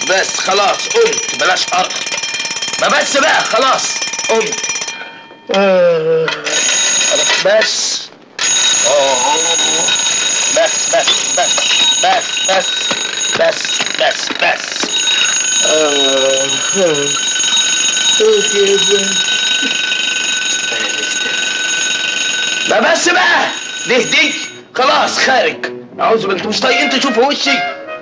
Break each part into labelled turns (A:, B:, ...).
A: بس خلاص قمت بلاش ارق ما بس بقى خلاص قمت آه، بس أوه. بس بس بس بس بس بس بس بس آه. ما بس بقى نهدي خلاص خارج اعوذ بالله انتوا مش طايقين تشوفوا وشي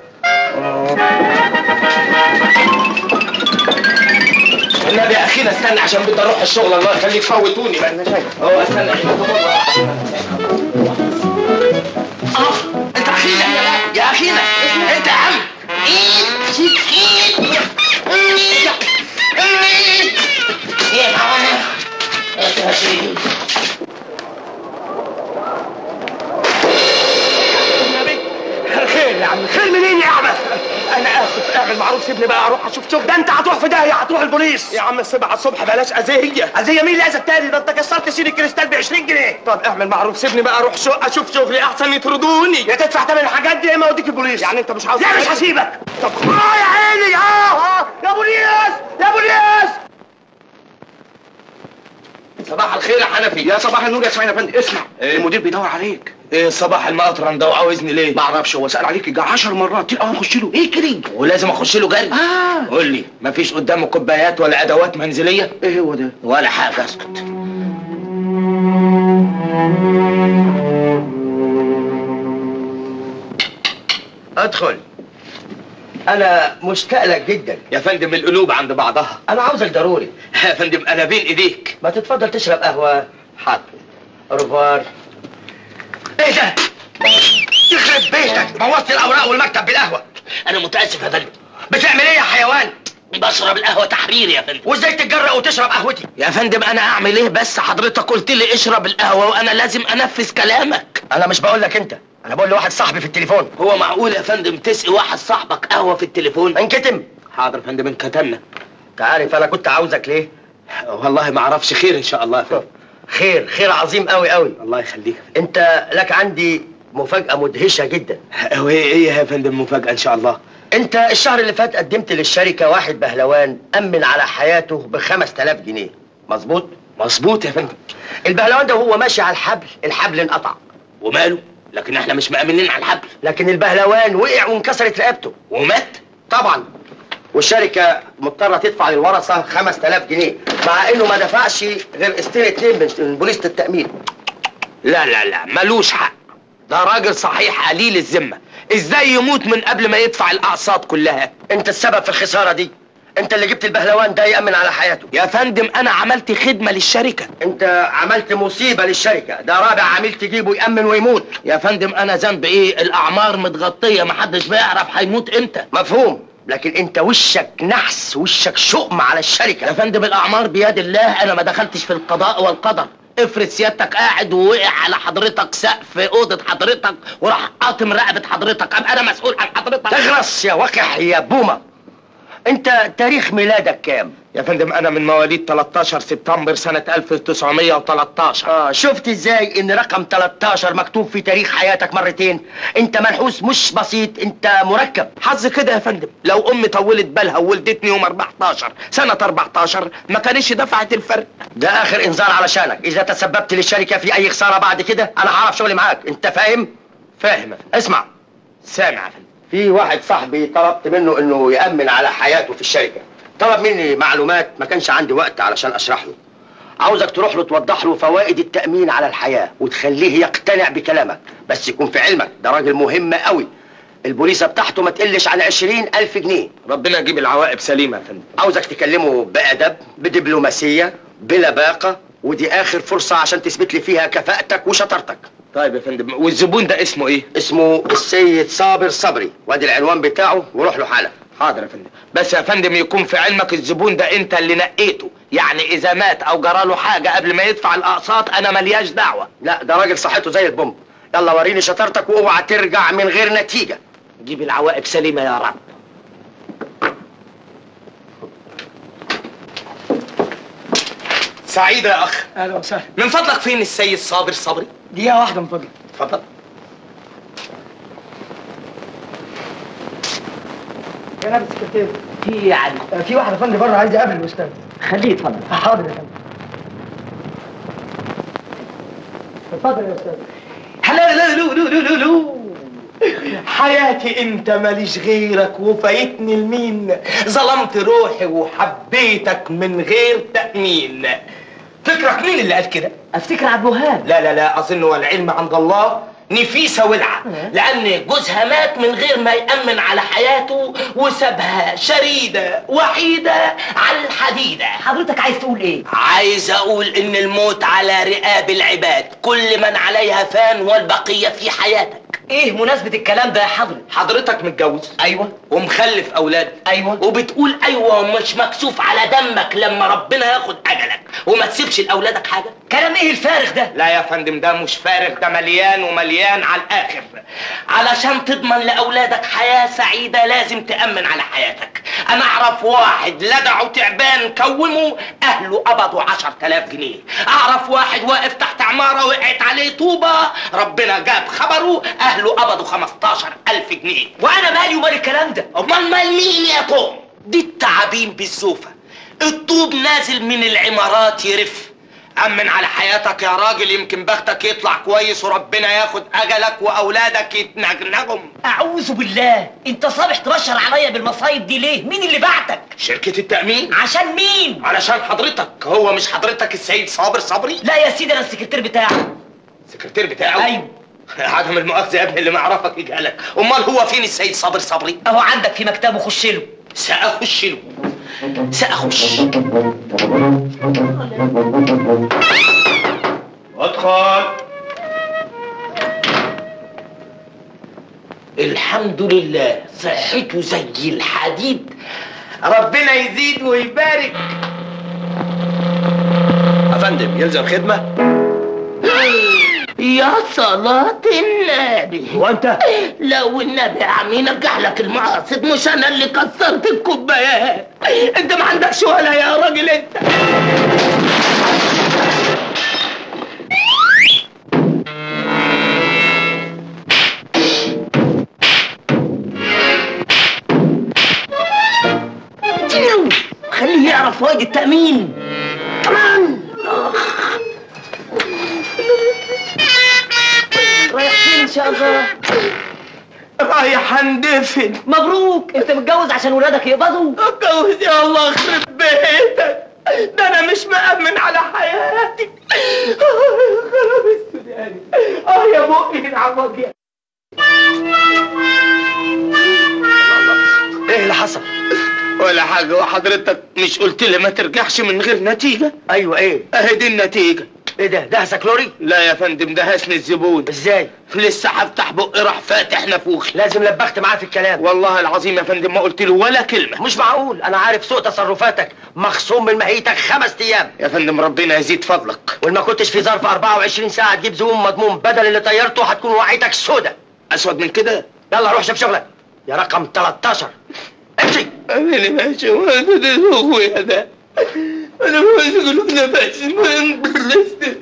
A: النبي يا اخينا استنى عشان بدي اروح الشغل الله يخليك فوتوني بقى انا شايف هو استنى اه انت اخينا يا اخينا انت يا عم يا معانا يا سيدي
B: خير يا عم خير منين يا عم انا اسف اعمل معروف سيبني بقى اروح اشوف شغل ده انت هتروح في داهيه هتروح البوليس يا عم السبعة الصبح بلاش اذيه اذيه مين اللي اذى التاني ده انت كسرت سيد الكريستال ب 20 جنيه طب اعمل معروف سيبني بقى اروح شو اشوف شغلي احسن يطردوني يا تدفع ثمن الحاجات دي يا اما اوديك البوليس يعني انت مش عاوز لا مش هسيبك طب اه يا عيني اه اه يا بوليس يا بوليس
A: صباح الخير يا حنفي
B: يا صباح النور يا اسماعيل يا فندم اسمع
A: إيه؟
B: المدير بيدور عليك
A: ايه صباح المقطرن ده وعاوزني ليه
B: ما اعرفش هو سال عليك يجي 10 مرات تلقى نخش له ايه كده
A: ولازم اخش له جري
B: اه
A: قول لي مفيش قدامه كوبايات ولا ادوات منزليه
B: ايه هو ده
A: ولا حاجه اسكت
C: ادخل انا مشتاق لك جدا
A: يا فندم القلوب عند بعضها
C: انا عاوزك ضروري
A: يا فندم انا بين ايديك
C: ما تتفضل تشرب قهوه حاضر اوروفوار
A: ايه ده
C: يخرب بيتك بوظت الاوراق والمكتب بالقهوه
A: انا متاسف يا فندم
C: بتعمل ايه يا حيوان
A: بشرب القهوه تحرير يا فندم
C: وازاي تتجرأ وتشرب قهوتي
A: يا فندم انا اعمل ايه بس حضرتك قلت لي اشرب القهوه وانا لازم انفذ كلامك
C: انا مش بقول لك انت انا بقول لواحد صاحبي في التليفون
A: هو معقول يا فندم تسقي واحد صاحبك قهوه في التليفون
C: انكتم
A: حاضر يا فندم انكتمنا
C: انت عارف انا كنت عاوزك ليه
A: والله ما اعرفش خير ان شاء الله يا فندم
C: خير خير عظيم قوي قوي
A: الله يخليك
C: انت لك عندي مفاجاه مدهشه جدا
A: هو ايه ايه يا فندم مفاجاه ان شاء الله
C: انت الشهر اللي فات قدمت للشركه واحد بهلوان امن على حياته ب 5000 جنيه مظبوط
A: مظبوط يا فندم
C: البهلوان ده وهو ماشي على الحبل الحبل انقطع
A: وماله لكن احنا مش مأمنين على الحبل
C: لكن البهلوان وقع وانكسرت رقبته
A: ومات
C: طبعا والشركه مضطره تدفع للورثه 5000 جنيه مع انه ما دفعش غير قسطين اتنين من- من بوليسه التامين
A: لا لا لا ملوش حق ده راجل صحيح قليل الذمه ازاي يموت من قبل ما يدفع الاقساط كلها
C: انت السبب في الخساره دي انت اللي جبت البهلوان ده يامن على حياته
A: يا فندم انا عملت خدمه للشركه
C: انت عملت مصيبه للشركه ده رابع عميل تجيبه يامن ويموت
A: يا فندم انا ذنب ايه الاعمار متغطيه محدش بيعرف هيموت امتى
C: مفهوم لكن انت وشك نحس وشك شؤم على
A: يا
C: الشركه
A: فندم الاعمار بيد الله انا ما دخلتش في القضاء والقدر افرض سيادتك قاعد ووقع على حضرتك سقف اوضه حضرتك وراح قاطم رقبه حضرتك ابقى انا مسؤول عن حضرتك
C: تغرس يا وقح يا بومه انت تاريخ ميلادك كام
A: يا فندم انا من مواليد 13 سبتمبر سنه 1913
C: اه شفت ازاي ان رقم 13 مكتوب في تاريخ حياتك مرتين انت منحوس مش بسيط انت مركب
A: حظ كده يا فندم لو امي طولت بالها وولدتني يوم 14 سنه 14 ما كانش دفعت الفرق
C: ده اخر انذار علشانك اذا تسببت للشركه في اي خساره بعد كده انا هعرف شغلي معاك انت فاهم
A: فاهم يا فندم
C: اسمع
A: سامع يا فندم
C: في واحد صاحبي طلبت منه انه يامن على حياته في الشركه طلب مني معلومات ما كانش عندي وقت علشان اشرح له عاوزك تروح له توضح له فوائد التامين على الحياه وتخليه يقتنع بكلامك بس يكون في علمك ده راجل مهم قوي البوليسه بتاعته ما تقلش عن عشرين ألف جنيه
A: ربنا يجيب العواقب سليمه يا فندم
C: عاوزك تكلمه بأدب بدبلوماسية بلباقة ودي آخر فرصة عشان تثبت لي فيها كفاءتك وشطارتك
A: طيب يا فندم والزبون ده اسمه ايه
C: اسمه السيد صابر صبري وادي العنوان بتاعه وروح له حالا
A: حاضر يا فندم بس يا فندم يكون في علمك الزبون ده انت اللي نقيته يعني اذا مات او جراله حاجه قبل ما يدفع الاقساط انا ملياش دعوه
C: لا ده راجل صحته زي البومب يلا وريني شطارتك واوعى ترجع من غير نتيجة
A: جيب العواقب سليمه يا رب سعيدة يا أخ
B: اهلا وسهلا
A: من فضلك فين السيد صابر صبري؟
B: دقيقه واحده من فضلك
A: اتفضل
B: يا نائب السكرتير
A: في يعني
B: في واحد افندي بره عايز يقابل الاستاذ
A: خليه يتفضل
B: حاضر يا فندم اتفضل يا استاذ
A: هلا لا لو لو لو لو
B: حياتي انت ماليش غيرك وفايتني المين ظلمت روحي وحبيتك من غير تأمين فكرك مين اللي قال كده؟
A: افتكر عبد الوهاب
B: لا لا لا اظن والعلم عند الله نفيسة ولعة لأن جوزها مات من غير ما يأمن على حياته وسابها شريدة وحيدة على الحديدة
A: حضرتك عايز تقول ايه
B: عايز أقول إن الموت على رقاب العباد كل من عليها فان والبقية في حياتك
A: ايه مناسبة الكلام ده يا حضرة
B: حضرتك متجوز
A: ايوه
B: ومخلف أولاد
A: ايوه
B: وبتقول أيوة ومش مكسوف على دمك لما ربنا ياخد أجلك وما تسيبش لأولادك حاجة
A: كلام ايه الفارغ ده
B: لا يا فندم ده مش فارغ ده مليان ومليان على الاخر علشان تضمن لاولادك حياه سعيده لازم تامن على حياتك انا اعرف واحد لدعه تعبان كومه اهله قبضوا عشر تلاف جنيه اعرف واحد واقف تحت عماره وقعت عليه طوبه ربنا جاب خبره اهله قبضوا خمستاشر الف جنيه
A: وانا مالي ومال الكلام ده
B: امال مال مين يا توم دي التعابين بالزوفه الطوب نازل من العمارات يرف أمن على حياتك يا راجل يمكن بختك يطلع كويس وربنا ياخد أجلك وأولادك يتنجنجهم
A: اعوذ بالله انت صابح تبشر عليا بالمصايب دي ليه مين اللي بعتك
B: شركة التأمين
A: عشان مين
B: علشان حضرتك هو مش حضرتك السيد صابر صبري
A: لا يا سيدي انا السكرتير بتاعك
B: السكرتير بتاعه
A: ايوه
B: عدم المؤاخذة يا ابني اللي ما يعرفك يجهلك أمال هو فين السيد صابر صبري
A: اهو عندك في مكتبه خش له
B: سأخش له سأخش ادخل الحمد لله صحته زي الحديد ربنا يزيد ويبارك
C: افندم يلزم خدمه
A: يا صلاة النبي
C: هو انت
A: لو النبي يا عم ينجح لك المقاصد مش انا اللي كسرت الكوبايات انت ما عندكش ولا يا راجل انت خليه يعرف فوائد التأمين كمان رايح فين ان شاء الله
B: رايح اندفن
A: مبروك انت متجوز عشان ولادك يقبضوا
B: اتجوز يا الله يخرب بيتك ده انا مش مأمن على حياتي خراب السوداني اه يا بقي من عوجي
C: ايه اللي حصل
B: ولا حاجة وحضرتك مش قلت لي ما ترجعش من غير نتيجة
C: ايوه ايه
B: اهي دي النتيجة
C: ايه ده دهسه كلوري
B: لا يا فندم ده هسن الزبون
C: ازاي
B: لسه هفتح بقي راح فاتح نافوخي
C: لازم لبخت معاه في الكلام
B: والله العظيم يا فندم ما قلت له ولا كلمة
C: مش معقول انا عارف سوء تصرفاتك مخصوم من مهيتك خمس ايام
B: يا فندم ربنا يزيد فضلك
C: وان ما كنتش في ظرف 24 ساعه تجيب زبون مضمون بدل اللي طيرته هتكون وعيتك سودة
B: اسود من كده
C: يلا روح شوف شغلك يا رقم 13 امشي
B: انا اللي ماشي وانا ده اخويا ده انا ماسك له نفس من بلست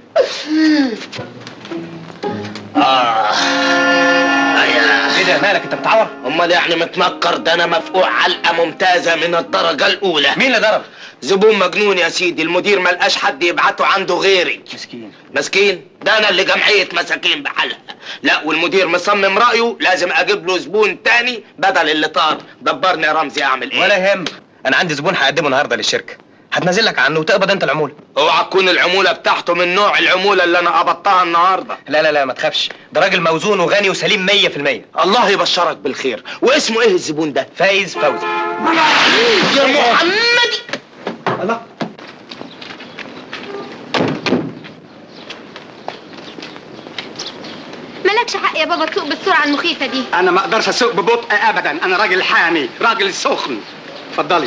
B: اه يا
C: ايه ده مالك انت بتعور
B: امال يعني متنكر ده انا مفقوع علقه ممتازه من الدرجه الاولى
C: مين اللي ضرب
B: زبون مجنون يا سيدي المدير ما لقاش حد يبعته عنده غيري
C: مسكين
B: مسكين ده انا اللي جمعيه مساكين بحالها لا والمدير مصمم رايه لازم اجيب له زبون تاني بدل اللي طار دبرني يا رمزي اعمل ايه
D: ولا يهم انا عندي زبون هقدمه النهارده للشركه هتنزل لك عنه وتقبض انت العموله
B: اوعى تكون العموله بتاعته من نوع العموله اللي انا قبضتها النهارده
D: لا لا لا ما تخافش ده راجل موزون وغني وسليم 100%
B: الله يبشرك بالخير واسمه ايه الزبون ده
D: فايز فوزي
B: يا محمد
C: الله
E: مالكش حق يا بابا تسوق بالسرعة المخيفة دي
F: انا ما اقدرش اسوق ببطء ابدا انا راجل حامي راجل سخن اتفضلي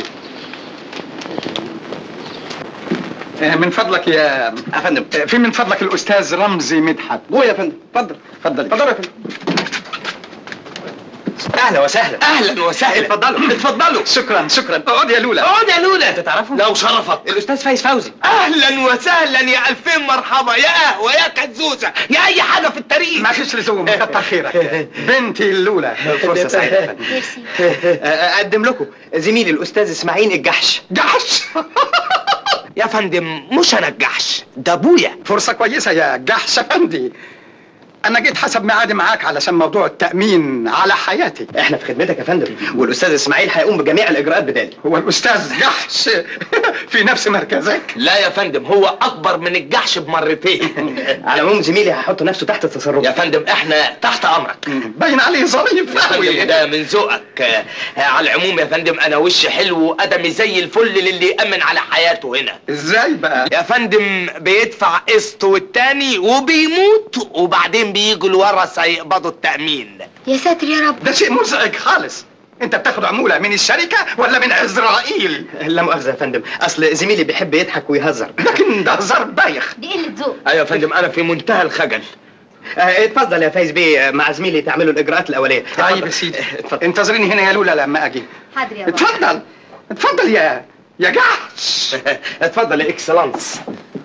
F: آه، من فضلك يا افندم آه، في من فضلك الاستاذ رمزي مدحت جوه يا فندم اتفضل اتفضل اتفضل يا فندم
D: اهلا وسهلا
A: اهلا وسهلا
F: اتفضلوا.
A: اتفضلوا
F: شكرا شكرا اقعد يا لولا
A: اقعد يا لولا
D: انت تعرفه؟
A: لو شرفك
D: الاستاذ فايز فوزي
A: اهلا وسهلا يا الفين مرحبا يا قهوه يا كزوزه يا اي حاجه في التاريخ
F: ما فيش لزوم كتر خيرك بنتي اللولة
D: فرصه سعيده يا فندم.
E: ميرسي
D: اقدم لكم زميلي الاستاذ اسماعيل الجحش
A: جحش يا فندم مش انا الجحش ده ابويا
F: فرصة كويسة يا جحش افندي انا جيت حسب ميعادي معاك علشان موضوع التأمين على حياتي
D: احنا في خدمتك يا فندم والاستاذ اسماعيل هيقوم بجميع الاجراءات بدالي
F: هو الاستاذ جحش في نفس مركزك
A: لا يا فندم هو اكبر من الجحش بمرتين
D: على العموم زميلي هيحط نفسه تحت التصرف
A: يا فندم احنا تحت امرك
F: باين عليه ظريف
A: يا فندم
F: قوي
A: ده من ذوقك آه، على العموم يا فندم انا وشي حلو وقدمي زي الفل للي يامن على حياته هنا
F: ازاي بقى
A: يا فندم بيدفع قسط والتاني وبيموت وبعدين بيجوا الورثه يقبضوا التامين
E: يا ساتر يا رب
F: ده شيء مزعج خالص انت بتاخد عمولة من الشركة ولا من عزرائيل
D: لا مؤاخذه يا فندم اصل زميلي بيحب يضحك ويهزر
F: لكن ده هزار بايخ
E: دي قلة ذوق
A: ايوه يا فندم انا في منتهى الخجل
D: آه، اتفضل يا فايز بيه مع زميلي تعملوا الاجراءات الاوليه
F: طيب
D: اتفضل.
F: يا سيدي
D: اتفضل
F: انتظريني هنا يا لولا لما اجي
E: حاضر يا بابا
F: اتفضل اتفضل يا يا جحش
D: اتفضل يا اكسلانس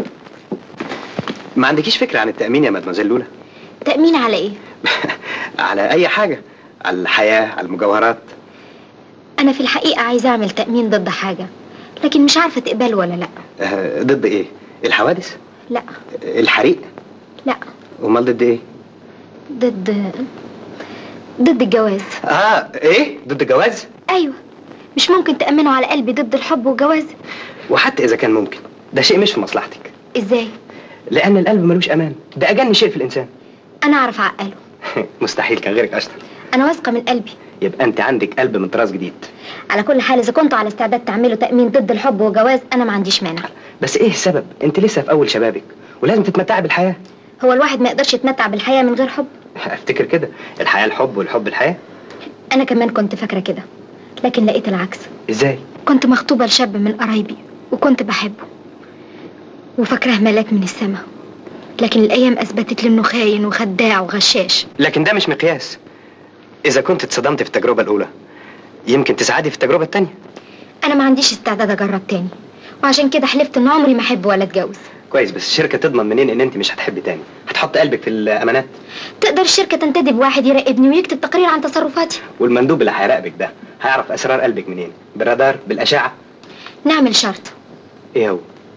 D: ما عندكيش فكره عن التامين يا مدمزيل لولا
E: تأمين على ايه
D: على اي حاجه على الحياه على المجوهرات
E: انا في الحقيقة عايزة اعمل تأمين ضد حاجة لكن مش عارفة تقبل ولا لا
D: آه، ضد ايه الحوادث
E: لا
D: الحريق
E: لا
D: امال ضد ايه
E: ضد ضد الجواز
D: اه ايه ضد الجواز
E: ايوه مش ممكن تأمنوا على قلبي ضد الحب والجواز
D: وحتى اذا كان ممكن ده شيء مش في مصلحتك
E: ازاي
D: لان القلب ملوش امان ده اجن شيء في الانسان
E: انا اعرف اعقله
D: مستحيل كان غيرك اشطر
E: انا واثقة من قلبي
D: يبقى انت عندك قلب من طراز جديد
E: على كل حال اذا كنتوا على استعداد تعملوا تأمين ضد الحب والجواز انا ما عنديش مانع
D: بس ايه السبب انت لسه في اول شبابك ولازم تتمتعي بالحياه
E: هو الواحد ما يقدرش يتمتع بالحياة من غير حب
D: افتكر كده الحياه الحب والحب الحياه
E: انا كمان كنت فاكرة كده لكن لقيت العكس
D: ازاي
E: كنت مخطوبة لشاب من قرايبي وكنت بحبه وفاكراه ملاك من السماء لكن الأيام أثبتت لي إنه خاين وخداع وغشاش
D: لكن ده مش مقياس اذا كنت اتصدمت في التجربه الاولى يمكن تسعدي في التجربه الثانيه
E: أنا ما عنديش استعداد أجرب تاني وعشان كده حلفت إن عمري ما أحب ولا أتجوز
D: كويس بس الشركه تضمن منين ان انت مش هتحبي تاني هتحط قلبك في الامانات
E: تقدر الشركة تنتدب واحد يراقبني ويكتب تقرير عن تصرفاتي
D: والمندوب اللي هيراقبك ده هيعرف اسرار قلبك منين بالرادار بالاشعه
E: نعمل شرط
D: ايه هو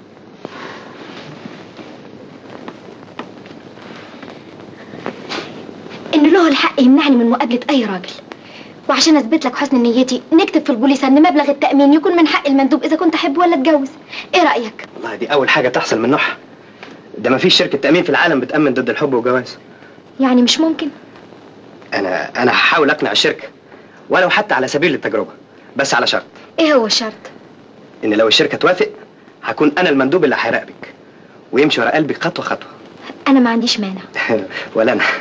E: إن له الحق يمنعني من مقابلة أي راجل وعشان أثبت لك حسن نيتي نكتب في البوليس إن مبلغ التأمين يكون من حق المندوب إذا كنت أحب ولا أتجوز إيه رأيك؟
D: والله دي اول حاجه تحصل من نوعها ده ما فيش شركه تامين في العالم بتامن ضد الحب والجواز
E: يعني مش ممكن
D: انا انا هحاول اقنع الشركه ولو حتى على سبيل التجربه بس على شرط
E: إيه هو الشرط؟
D: ان لو الشركه توافق هكون انا المندوب اللي هيراقبك ويمشي ورا قلبك خطوه خطوه
E: أنا ما عنديش مانع
D: ولا انا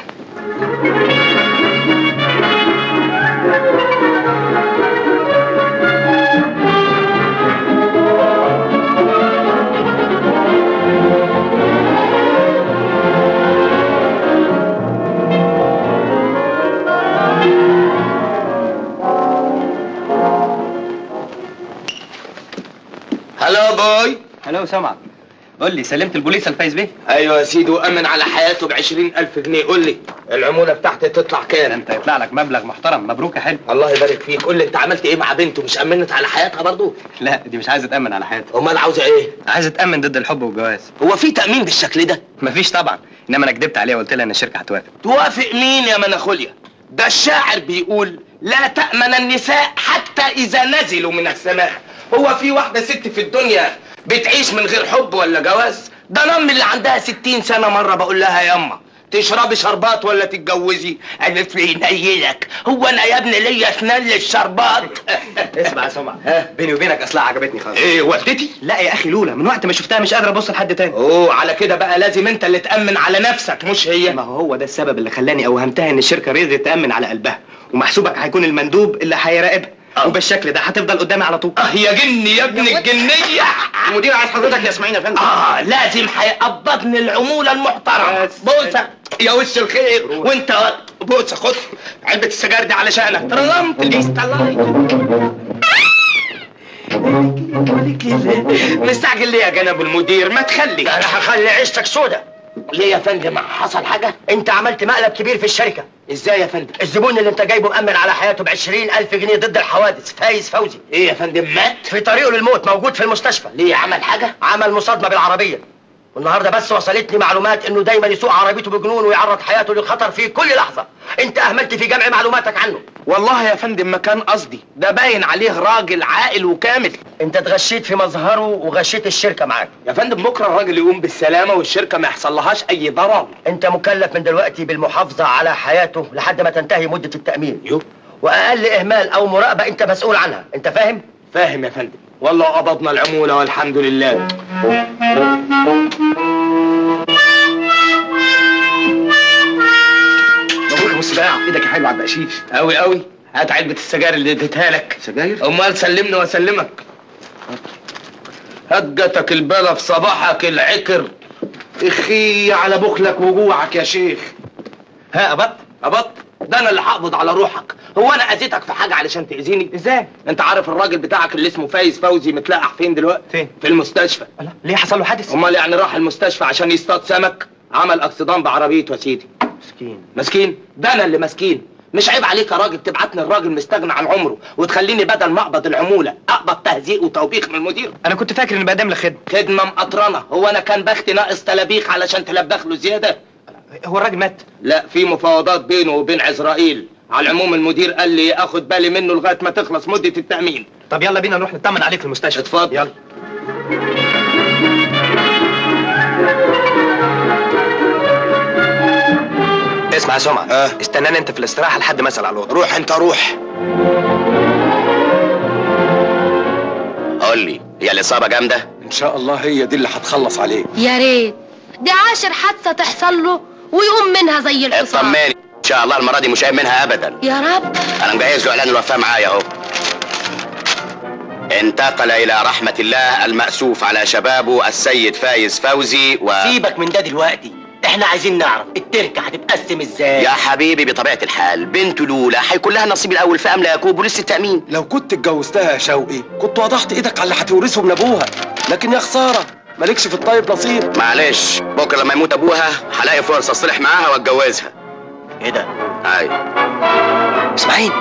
A: هلو باي
D: هلو سمع قول لي سلمت البوليس الفايز بيه
A: ايوه يا سيدي وامن على حياته ب ألف جنيه قول لي العموله بتاعتي تطلع كام
D: انت يطلع لك مبلغ محترم مبروك يا حلو
A: الله يبارك فيك قول لي انت عملت ايه مع بنته مش امنت على حياتها برضو
D: لا دي مش عايزه تامن على حياتها
A: امال عاوزه ايه
D: عايزه تامن ضد الحب والجواز
A: هو في تامين بالشكل ده
D: مفيش طبعا انما انا كدبت عليها وقلت لها ان الشركه هتوافق
A: توافق مين يا مناخوليا ده الشاعر بيقول لا تأمن النساء حتى إذا نزلوا من السماء هو في واحدة ست في الدنيا بتعيش من غير حب ولا جواز ده انا امي اللي عندها ستين سنة مرة بقول لها ياما تشربي شربات ولا تتجوزي قالت لي نيلك هو انا يا ابني ليا اسنان للشربات
D: اسمع يا سمع
A: ها؟
D: بيني وبينك اصلها عجبتني خالص
A: ايه والدتي
D: لا يا اخي لولا من وقت ما شفتها مش قادر ابص لحد تاني
A: اوه على كده بقى لازم انت اللي تأمن على نفسك مش هي
D: ما هو هو ده السبب اللي خلاني اوهمتها ان الشركه رضيت تامن على قلبها ومحسوبك هيكون المندوب اللي هيراقبها
A: آه.
D: وبالشكل ده هتفضل قدامي على طول
A: اه يا جني يا ابن الجنية
F: المدير عايز حضرتك يا اسماعيل يا فندم
A: اه لازم هيقبضني العمولة المحترمة
D: بس.
A: بوسة يا وش الخير وانت بص خد علبة السجاير دي علشانك ترلم بليز طلعي مستعجل ليه يا جناب المدير ما تخلي
C: انا هخلي عيشتك سودة ليه يا فندم حصل حاجة؟ انت عملت مقلب كبير في الشركة
A: ازاي يا فندم
C: الزبون اللي انت جايبه مأمن على حياته بعشرين ألف جنيه ضد الحوادث فايز فوزي
A: ايه يا فندم مات
C: في طريقه للموت موجود في المستشفى
A: ليه عمل حاجة
C: عمل مصادمة بالعربية والنهارده بس وصلتني معلومات انه دايما يسوق عربيته بجنون ويعرض حياته للخطر في كل لحظة انت اهملت في جمع معلوماتك عنه
A: والله يا فندم ما كان قصدي ده باين عليه راجل عاقل وكامل
C: انت اتغشيت في مظهره وغشيت الشركة معاك
A: يا فندم بكره الراجل يقوم بالسلامة والشركة ما يحصلهاش اي ضرر
C: انت مكلف من دلوقتي بالمحافظة على حياته لحد ما تنتهي مدة التأمين
A: يو
C: واقل اهمال او مراقبة انت مسؤول عنها انت فاهم
A: فاهم يا فندم والله قبضنا العمولة والحمد لله
B: مبروك يا ابو السباع ايدك حلوه على البقشيش
A: قوي قوي هات علبة السجاير اللي اديتها لك
B: سجاير
A: امال سلمني واسلمك هات جاتك البلا في صباحك العكر
B: اخي على بخلك وجوعك يا شيخ
A: ها ابط ابط ده انا اللي هقبض على روحك هو انا اذيتك في حاجه علشان تاذيني
D: ازاي
A: انت عارف الراجل بتاعك اللي اسمه فايز فوزي متلقح فين دلوقتي
D: فين؟
A: في المستشفى
D: الله ليه حصل له حادث
A: امال يعني راح المستشفى عشان يصطاد سمك عمل اكسدان بعربيته يا سيدي
D: مسكين
A: مسكين ده انا اللي مسكين مش عيب عليك يا راجل تبعتني الراجل مستغني عن عمره وتخليني بدل ما اقبض العموله اقبض تهزيق وتوبيخ من المدير
D: انا كنت فاكر اني بقدم لك خدمه
A: خدمه مقطرنه هو انا كان بختي ناقص تلابيخ علشان تلبخ له زياده
D: هو الراجل مات
A: لا في مفاوضات بينه وبين عزرائيل على العموم المدير قال لي اخد بالي منه لغايه ما تخلص مده التامين
D: طب يلا بينا نروح نطمن عليك في المستشفى
A: اتفضل
D: يلا اسمع يا سمعة
G: آه.
D: استناني انت في الاستراحة لحد ما اسأل على الوضع
G: روح انت روح قول لي هي الاصابه جامده
B: ان شاء الله هي دي اللي هتخلص عليك
H: يا ريت دي عاشر حادثة تحصل له ويقوم منها زي الحصان
G: اطمني ان شاء الله المره دي مش قايم منها ابدا
H: يا رب
G: انا مجهز له اعلان الوفاه معايا اهو انتقل الى رحمه الله الماسوف على شبابه السيد فايز فوزي و
C: سيبك من ده دلوقتي احنا عايزين نعرف التركة هتتقسم ازاي
G: يا حبيبي بطبيعه الحال بنته لولا هيكون لها النصيب الاول في املا يكوب ولسه التامين
B: لو كنت اتجوزتها يا شوقي كنت وضحت ايدك على اللي هتورثه من ابوها لكن يا خساره مالكش في الطيب نصيب
G: معلش بكره لما يموت ابوها هلاقي فرصه اصلح معاها واتجوزها
C: ايه ده
G: اي
D: اسماعيل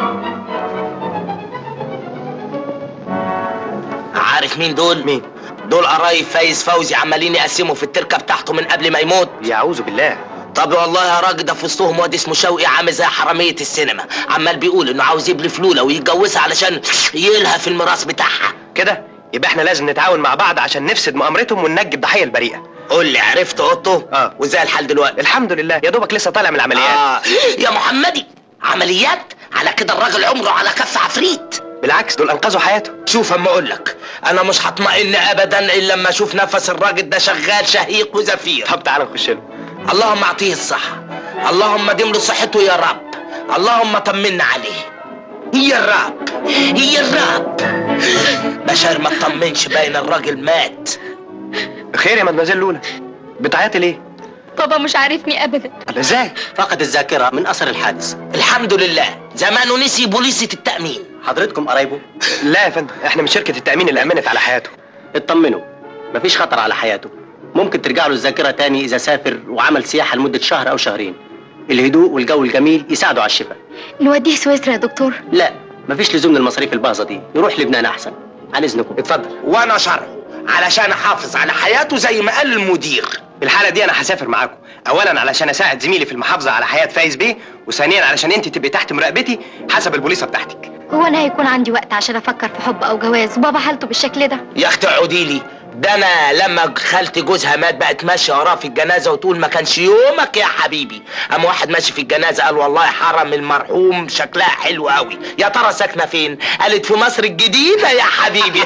A: عارف مين دول
D: مين؟
A: دول قرايب فايز فوزي عمالين يقسموا في التركه بتاعته من قبل ما يموت
D: يعوذ بالله
A: طب والله يا راجل ده في وسطهم واد اسمه شوقي عامل زي حراميه السينما عمال بيقول انه عاوز يبلي فلوله ويتجوزها علشان يلهى في الميراث بتاعها
D: كده يبقى احنا لازم نتعاون مع بعض عشان نفسد مؤامرتهم وننجي الضحية البريئة
A: قول لي عرفت اوضته
D: اه.
A: وازاي الحال دلوقتي
D: الحمد لله يا دوبك لسه طالع من العمليات
A: آه. يا محمدي عمليات على كده الراجل عمره على كف عفريت
D: بالعكس دول انقذوا حياته
A: شوف اما اقول لك انا مش هطمئن ابدا الا لما اشوف نفس الراجل ده شغال شهيق وزفير
D: طب تعالى نخش له
A: اللهم اعطيه الصحة اللهم دم له صحته يا رب اللهم طمنا عليه هي الرب هي الرب بشر ما اطمنش باين الراجل مات
D: خير يا مدمزيل لولا بتعيطي ليه؟
E: بابا مش عارفني ابدا
D: طب ازاي؟
C: فقد الذاكرة من اثر الحادث
A: الحمد لله زمانه نسي بوليسة التأمين
C: حضرتكم قرايبه
D: لا يا فندم احنا من شركة التأمين اللي أمنت على حياته
C: اطمنوا مفيش خطر على حياته ممكن ترجع له الذاكرة تاني إذا سافر وعمل سياحة لمدة شهر أو شهرين الهدوء والجو الجميل يساعدوا على الشفاء
E: نوديه سويسرا يا دكتور
C: لا مفيش لزوم للمصاريف الباهظة دي يروح لبنان أحسن عن إذنكم
D: اتفضل
A: وانا شرعه علشان احافظ على حياته زي ما قال المدير
D: بالحالة دي أنا هسافر معاكم أولا علشان أساعد زميلي في المحافظة على حياة فايز بيه وثانيا علشان أنت تبقي تحت مراقبتي حسب البوليصة بتاعتك
E: هو انا هيكون عندي وقت عشان افكر في حب او جواز وبابا حالته بالشكل ده
A: يا اختي اقعدي لي ده انا لما خالتي جوزها مات بقت ماشيه وراه في الجنازه وتقول ما كانش يومك يا حبيبي قام واحد ماشي في الجنازه قال والله حرم المرحوم شكلها حلو قوي يا ترى ساكنه فين قالت في مصر الجديده يا حبيبي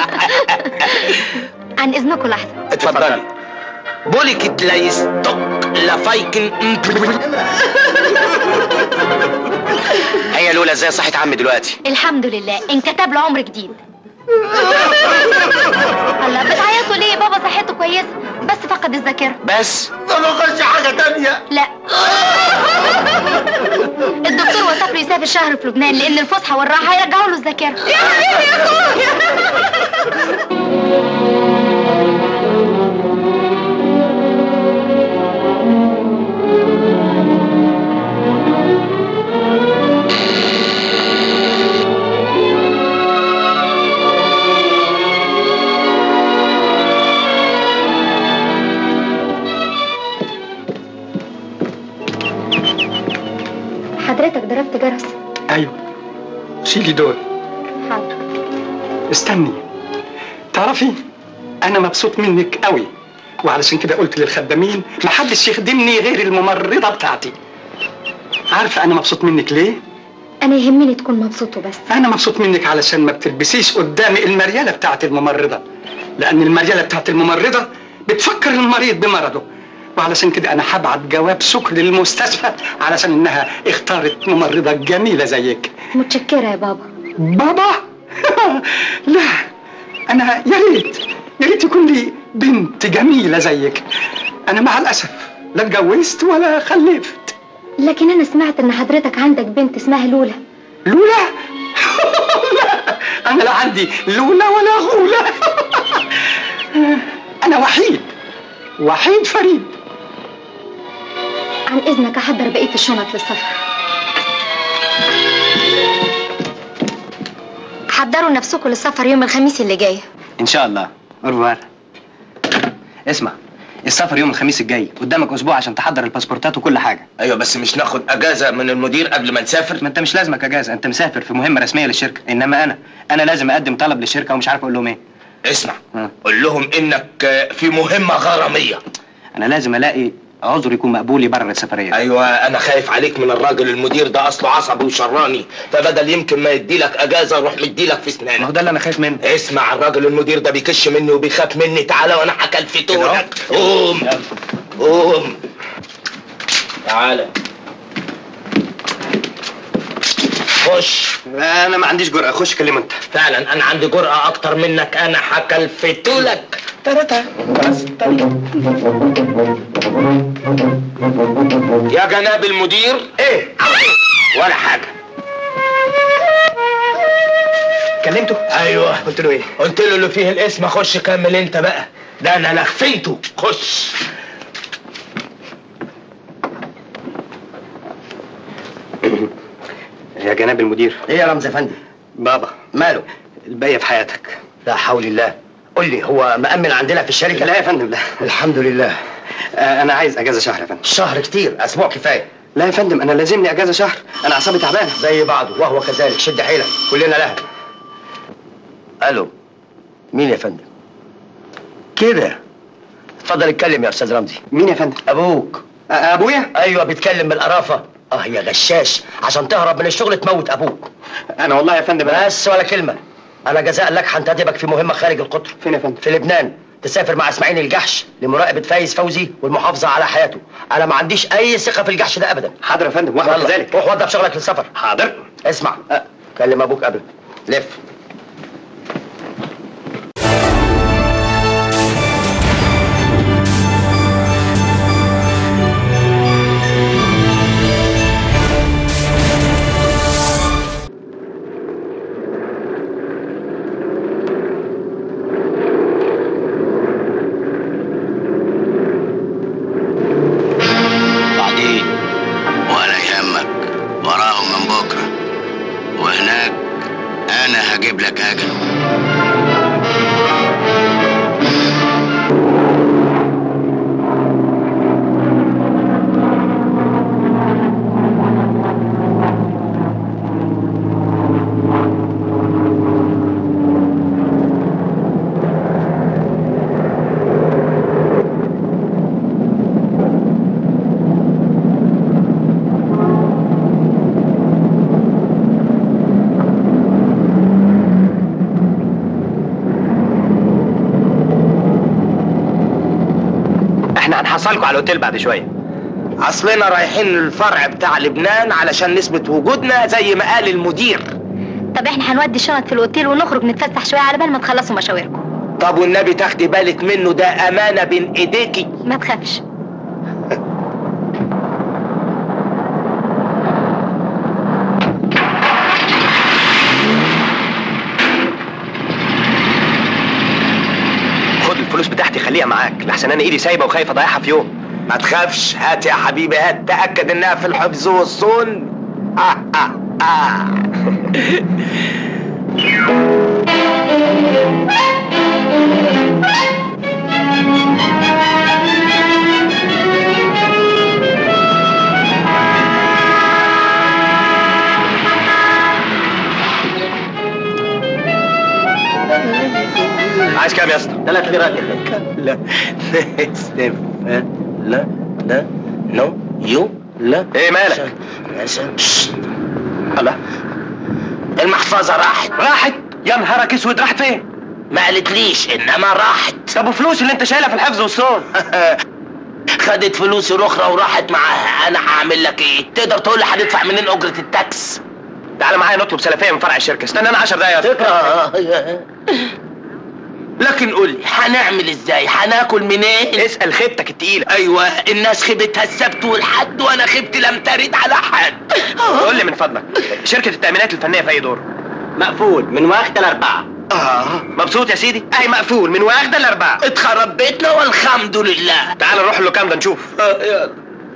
E: عن اذنكم لحظه
A: اتفضلي بوليكت لا يستق لا فايكن
G: هي لولا ازاي صحت عمي دلوقتي
E: الحمد لله انكتب له عمر جديد هلا بتعيطوا ليه بابا صحته كويسه بس فقد الذاكرة
D: بس
C: ما بقولش حاجه تانية
E: لا الدكتور وصف له يسافر شهر في لبنان لان الفسحه والراحه هيرجعوا له الذاكره حضرتك ضربت جرس
F: ايوه شيلي دول
E: حاضر
F: استني تعرفي انا مبسوط منك قوي وعلشان كده قلت للخدامين محدش يخدمني غير الممرضه بتاعتي عارفه انا مبسوط منك ليه
E: انا يهمني تكون مبسوط وبس
F: انا مبسوط منك علشان ما بتلبسيش قدامي المرياله بتاعت الممرضه لان المرياله بتاعت الممرضه بتفكر المريض بمرضه وعلشان كده انا هبعت جواب شكر للمستشفى علشان انها اختارت ممرضه جميله زيك
E: متشكره يا بابا
F: بابا لا انا يا ريت يا ريت يكون لي بنت جميله زيك انا مع الاسف لا اتجوزت ولا خلفت
E: لكن انا سمعت ان حضرتك عندك بنت اسمها لولا
F: لولا لا انا لا عندي لولا ولا غولا انا وحيد وحيد فريد
E: عن اذنك احضر بقيه الشنط للسفر حضروا نفسكم للسفر يوم الخميس اللي جاي
D: ان شاء الله اورفوار اسمع السفر يوم الخميس الجاي قدامك اسبوع عشان تحضر الباسبورتات وكل حاجه
A: ايوه بس مش ناخد اجازه من المدير قبل ما نسافر
D: ما انت مش لازمك اجازه انت مسافر في مهمه رسميه للشركه انما انا انا لازم اقدم طلب للشركه ومش عارف اقول لهم ايه
A: اسمع
D: ها.
A: قول لهم انك آه، في مهمه غراميه
D: انا لازم الاقي عذر يكون مقبول يبرر السفريه
A: ايوه انا خايف عليك من الراجل المدير ده اصله عصبي وشراني فبدل يمكن ما يديلك اجازه روح مديلك في
D: ما هو
A: اسنانك
D: ده اللي انا خايف منه
A: اسمع الراجل المدير ده بيكش مني وبيخاف مني تعالى وانا هكلفته
D: كده
A: لك قوم قوم تعالى خش
D: انا ما عنديش جرأه خش كلم انت
A: فعلا انا عندي جرأة اكتر منك انا هكلفته لك ترتا بس يا جناب المدير ايه ولا حاجة
D: كلمته
A: ايوه
D: قلت له ايه
A: قلت له اللي فيه الاسم خش كمل انت بقى ده انا لخفيته خش
D: يا جناب المدير
C: ايه يا رمزي افندي
D: بابا
C: ماله
D: الباقيه في حياتك
C: لا حول الله قول لي هو مأمن عندنا في الشركه
D: لا يا فندم لا
C: الحمد لله
D: آه، انا عايز اجازه شهر يا فندم
C: شهر كتير اسبوع كفايه
D: لا يا فندم انا لازمني اجازه شهر انا اعصابي تعبانه
C: زي بعضه وهو كذلك شد حيلك كلنا لها الو مين يا فندم كده اتفضل اتكلم يا استاذ رمزي
D: مين يا فندم
C: ابوك
D: آه، ابويا
C: ايوه بيتكلم بالقرافه اه يا غشاش عشان تهرب من الشغل تموت ابوك
D: انا والله يا فندم أنا-
C: بس ولا كلمه انا جزاء لك هنتدبك في مهمه خارج القطر
D: فين يا فندم
C: في لبنان تسافر مع اسماعيل الجحش لمراقبه فايز فوزي والمحافظه على حياته انا ما عنديش اي ثقه في الجحش ده ابدا
D: حاضر يا فندم واحد
C: يلا،
D: كذلك
C: روح وضب شغلك للسفر
D: حاضر
C: اسمع كلم ابوك قبل لف
G: بعدين ولا يهمك وراهم من بكره وهناك انا هجيب لك اجله
D: احنا هنحصلكوا على الاوتيل بعد شويه
A: اصلنا رايحين الفرع بتاع لبنان علشان نثبت وجودنا زي ما قال المدير
E: طب احنا هنودي الشنط في الاوتيل ونخرج نتفسح شويه على بال ما تخلصوا مشاويركم
A: طب والنبي تاخدي بالك منه ده امانه بين ايديكي
E: ما تخافش
D: خد الفلوس بتاعتي خليها معاك لحسن انا ايدي سايبه وخايف اضيعها في يوم
A: ما تخافش هات يا حبيبي هات تاكد انها في الحفظ والصون آه آه آه.
D: عايز كام يا اسطى؟
C: ثلاث ليرات يا اخي
A: لا استف لا لا نو يو لا
D: ايه مالك؟
A: شت. الله المحفظة راحت
D: راحت يا نهارك اسود راحت فين؟
A: ما قالتليش انما راحت
D: طب وفلوس اللي انت شايلها في الحفظ والصون
A: خدت فلوسي الاخرى وراحت معاها انا هعمل لك ايه تقدر تقول لي هندفع منين اجرة التاكس
D: تعالى معايا نطلب سلفيه من فرع الشركه استنى انا 10 دقايق يا اسطى
A: تكره لكن قول لي هنعمل ازاي هناكل منين
D: اسال خيبتك التقيله
A: ايوه الناس خيبتها السبت والحد وانا خيبتي لم ترد على حد
D: قول لي من فضلك شركه التامينات الفنيه في اي دور
C: مقفول من واخدة لأربعة
A: اه
D: مبسوط يا سيدي اهي مقفول من واخده لاربعه
A: اتخرب بيتنا والحمد لله
D: تعال نروح اللوكام ده نشوف
A: آه، يلا.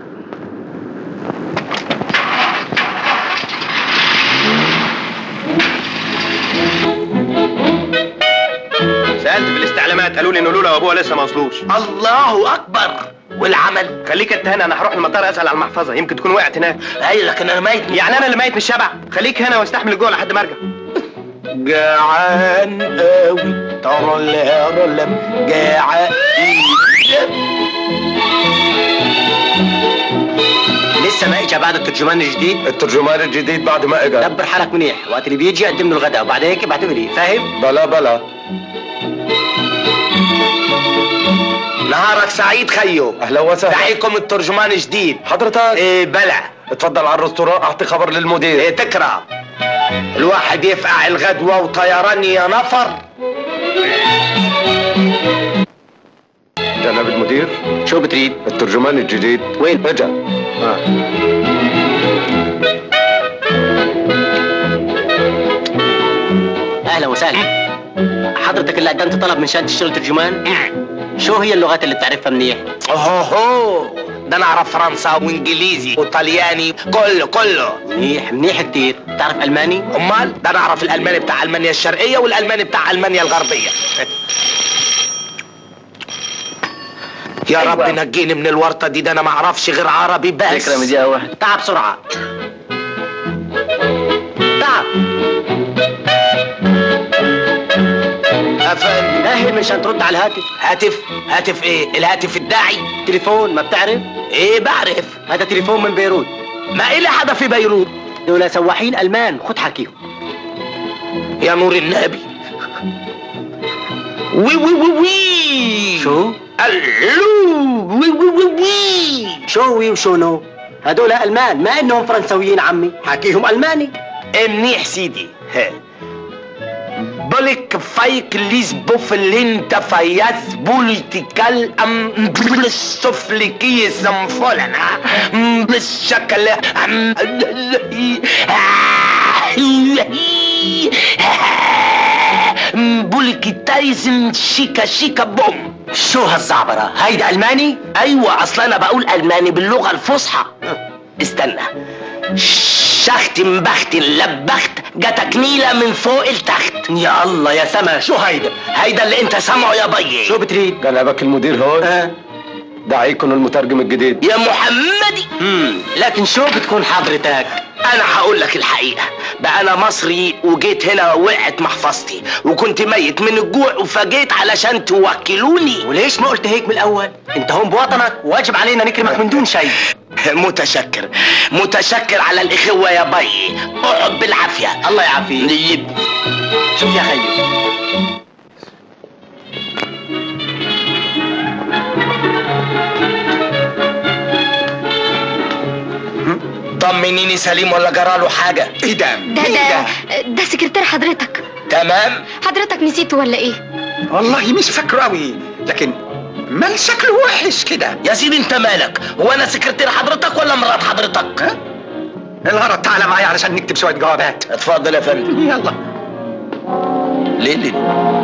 D: سالت في الاستعلامات قالوا لي ان لولا وابوها لسه ما وصلوش
A: الله اكبر والعمل
D: خليك انت هنا انا هروح المطار اسال على المحفظه يمكن تكون وقعت هناك
A: ايوه لكن انا ميت من-
D: يعني انا اللي ميت من الشبع خليك هنا واستحمل الجوع لحد ما ارجع
A: جعان قوي ترى الهرلم جعان
C: لسه ما اجى بعد الترجمان الجديد
I: الترجمان الجديد بعد ما اجى
C: دبر حالك منيح وقت اللي بيجي قدم له الغداء وبعد هيك ابعتوا لي فاهم
I: بلا بلا
A: نهارك سعيد خيو
I: اهلا وسهلا
A: دعيكم الترجمان جديد
I: حضرتك
A: ايه بلع
I: اتفضل على الرستوران اعطي خبر للمدير
A: ايه تكره الواحد يفقع الغدوة وطيران يا نفر
I: جناب المدير
C: شو بتريد
I: الترجمان الجديد
C: وين؟
I: اجا
C: اهلا وسهلا حضرتك اللي قدمت طلب من شان تشتغل ترجمان شو هي اللغات اللي بتعرفها منيح
A: اوهو ده انا اعرف فرنسا وانجليزي وطلياني كله كله
C: منيح منيح كتير بتعرف الماني
A: امال ده انا اعرف الالماني بتاع المانيا الشرقيه والالماني بتاع المانيا الغربيه يا رب نجيني من الورطه دي ده انا ما اعرفش غير عربي بس
C: فكرة مديها واحد تعب بسرعة تعب
A: افندم
C: اهل مشان ترد على الهاتف
A: هاتف هاتف ايه الهاتف الداعي
C: تليفون ما بتعرف
A: ايه بعرف
C: هذا تليفون من بيروت
A: ما إيه اللي حدا في بيروت
C: دول سواحين المان خد حكيهم
A: يا نور النبي وي وي وي وي
C: شو
A: الو وي وي وي وي
C: شو وي وشو نو هدول المان ما انهم فرنسويين عمي حكيهم الماني
A: إيه منيح سيدي ها. بولك فايك ليز بوفلين تفاياس بوليتيكال ام بالسفلكي سمفولنا بالشكل ام بوليكيتايزم شيكا شيكا بوم
C: شو هالزعبرة هيدا الماني
A: ايوه اصل انا بقول الماني باللغه الفصحى استنى شخت مبخت لبخت جاتك نيله من فوق التخت
C: يا الله يا سما شو هيدا
A: هيدا اللي انت سامعه يا بيي
C: شو بتريد
I: جنابك المدير هون
C: آه.
I: دعيكم المترجم الجديد
A: يا محمدي
C: مم. لكن شو بتكون حضرتك
A: انا هقول لك الحقيقه بقى انا مصري وجيت هنا وقعت محفظتي وكنت ميت من الجوع وفجيت علشان توكلوني
C: وليش ما قلت هيك من الاول انت هون بوطنك واجب علينا نكرمك من دون شيء
A: متشكر متشكر على الاخوه يا بيي اقعد بالعافيه
C: الله يعافيك
A: نجيب
C: شوف يا خيي
A: طمنيني سليم ولا جراله حاجه ايه ده
E: ده ده ده سكرتير حضرتك
A: تمام
E: حضرتك نسيته ولا ايه
F: والله مش فاكره قوي لكن مال شكله وحش كده
A: يا سيدي انت مالك هو انا سكرتير حضرتك ولا مرات حضرتك
F: ها؟ الغرض تعالى معايا علشان نكتب شويه جوابات
A: اتفضل يا فندم
F: يلا
A: ليه ليه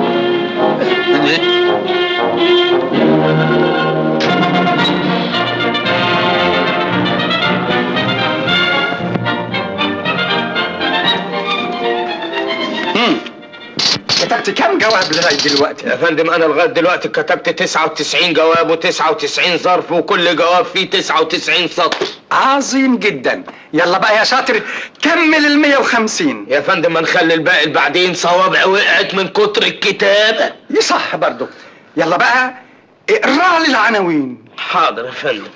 A: ليه
F: كتبت كام جواب لغايه دلوقتي
A: يا فندم انا لغايه دلوقتي كتبت 99 جواب و99 ظرف وكل جواب فيه 99 سطر
F: عظيم جدا يلا بقى يا شاطر كمل ال 150
A: يا فندم ما نخلي الباقي بعدين صوابع وقعت من كتر الكتابه
F: يصح برضه يلا بقى اقرا لي العناوين
A: حاضر يا فندم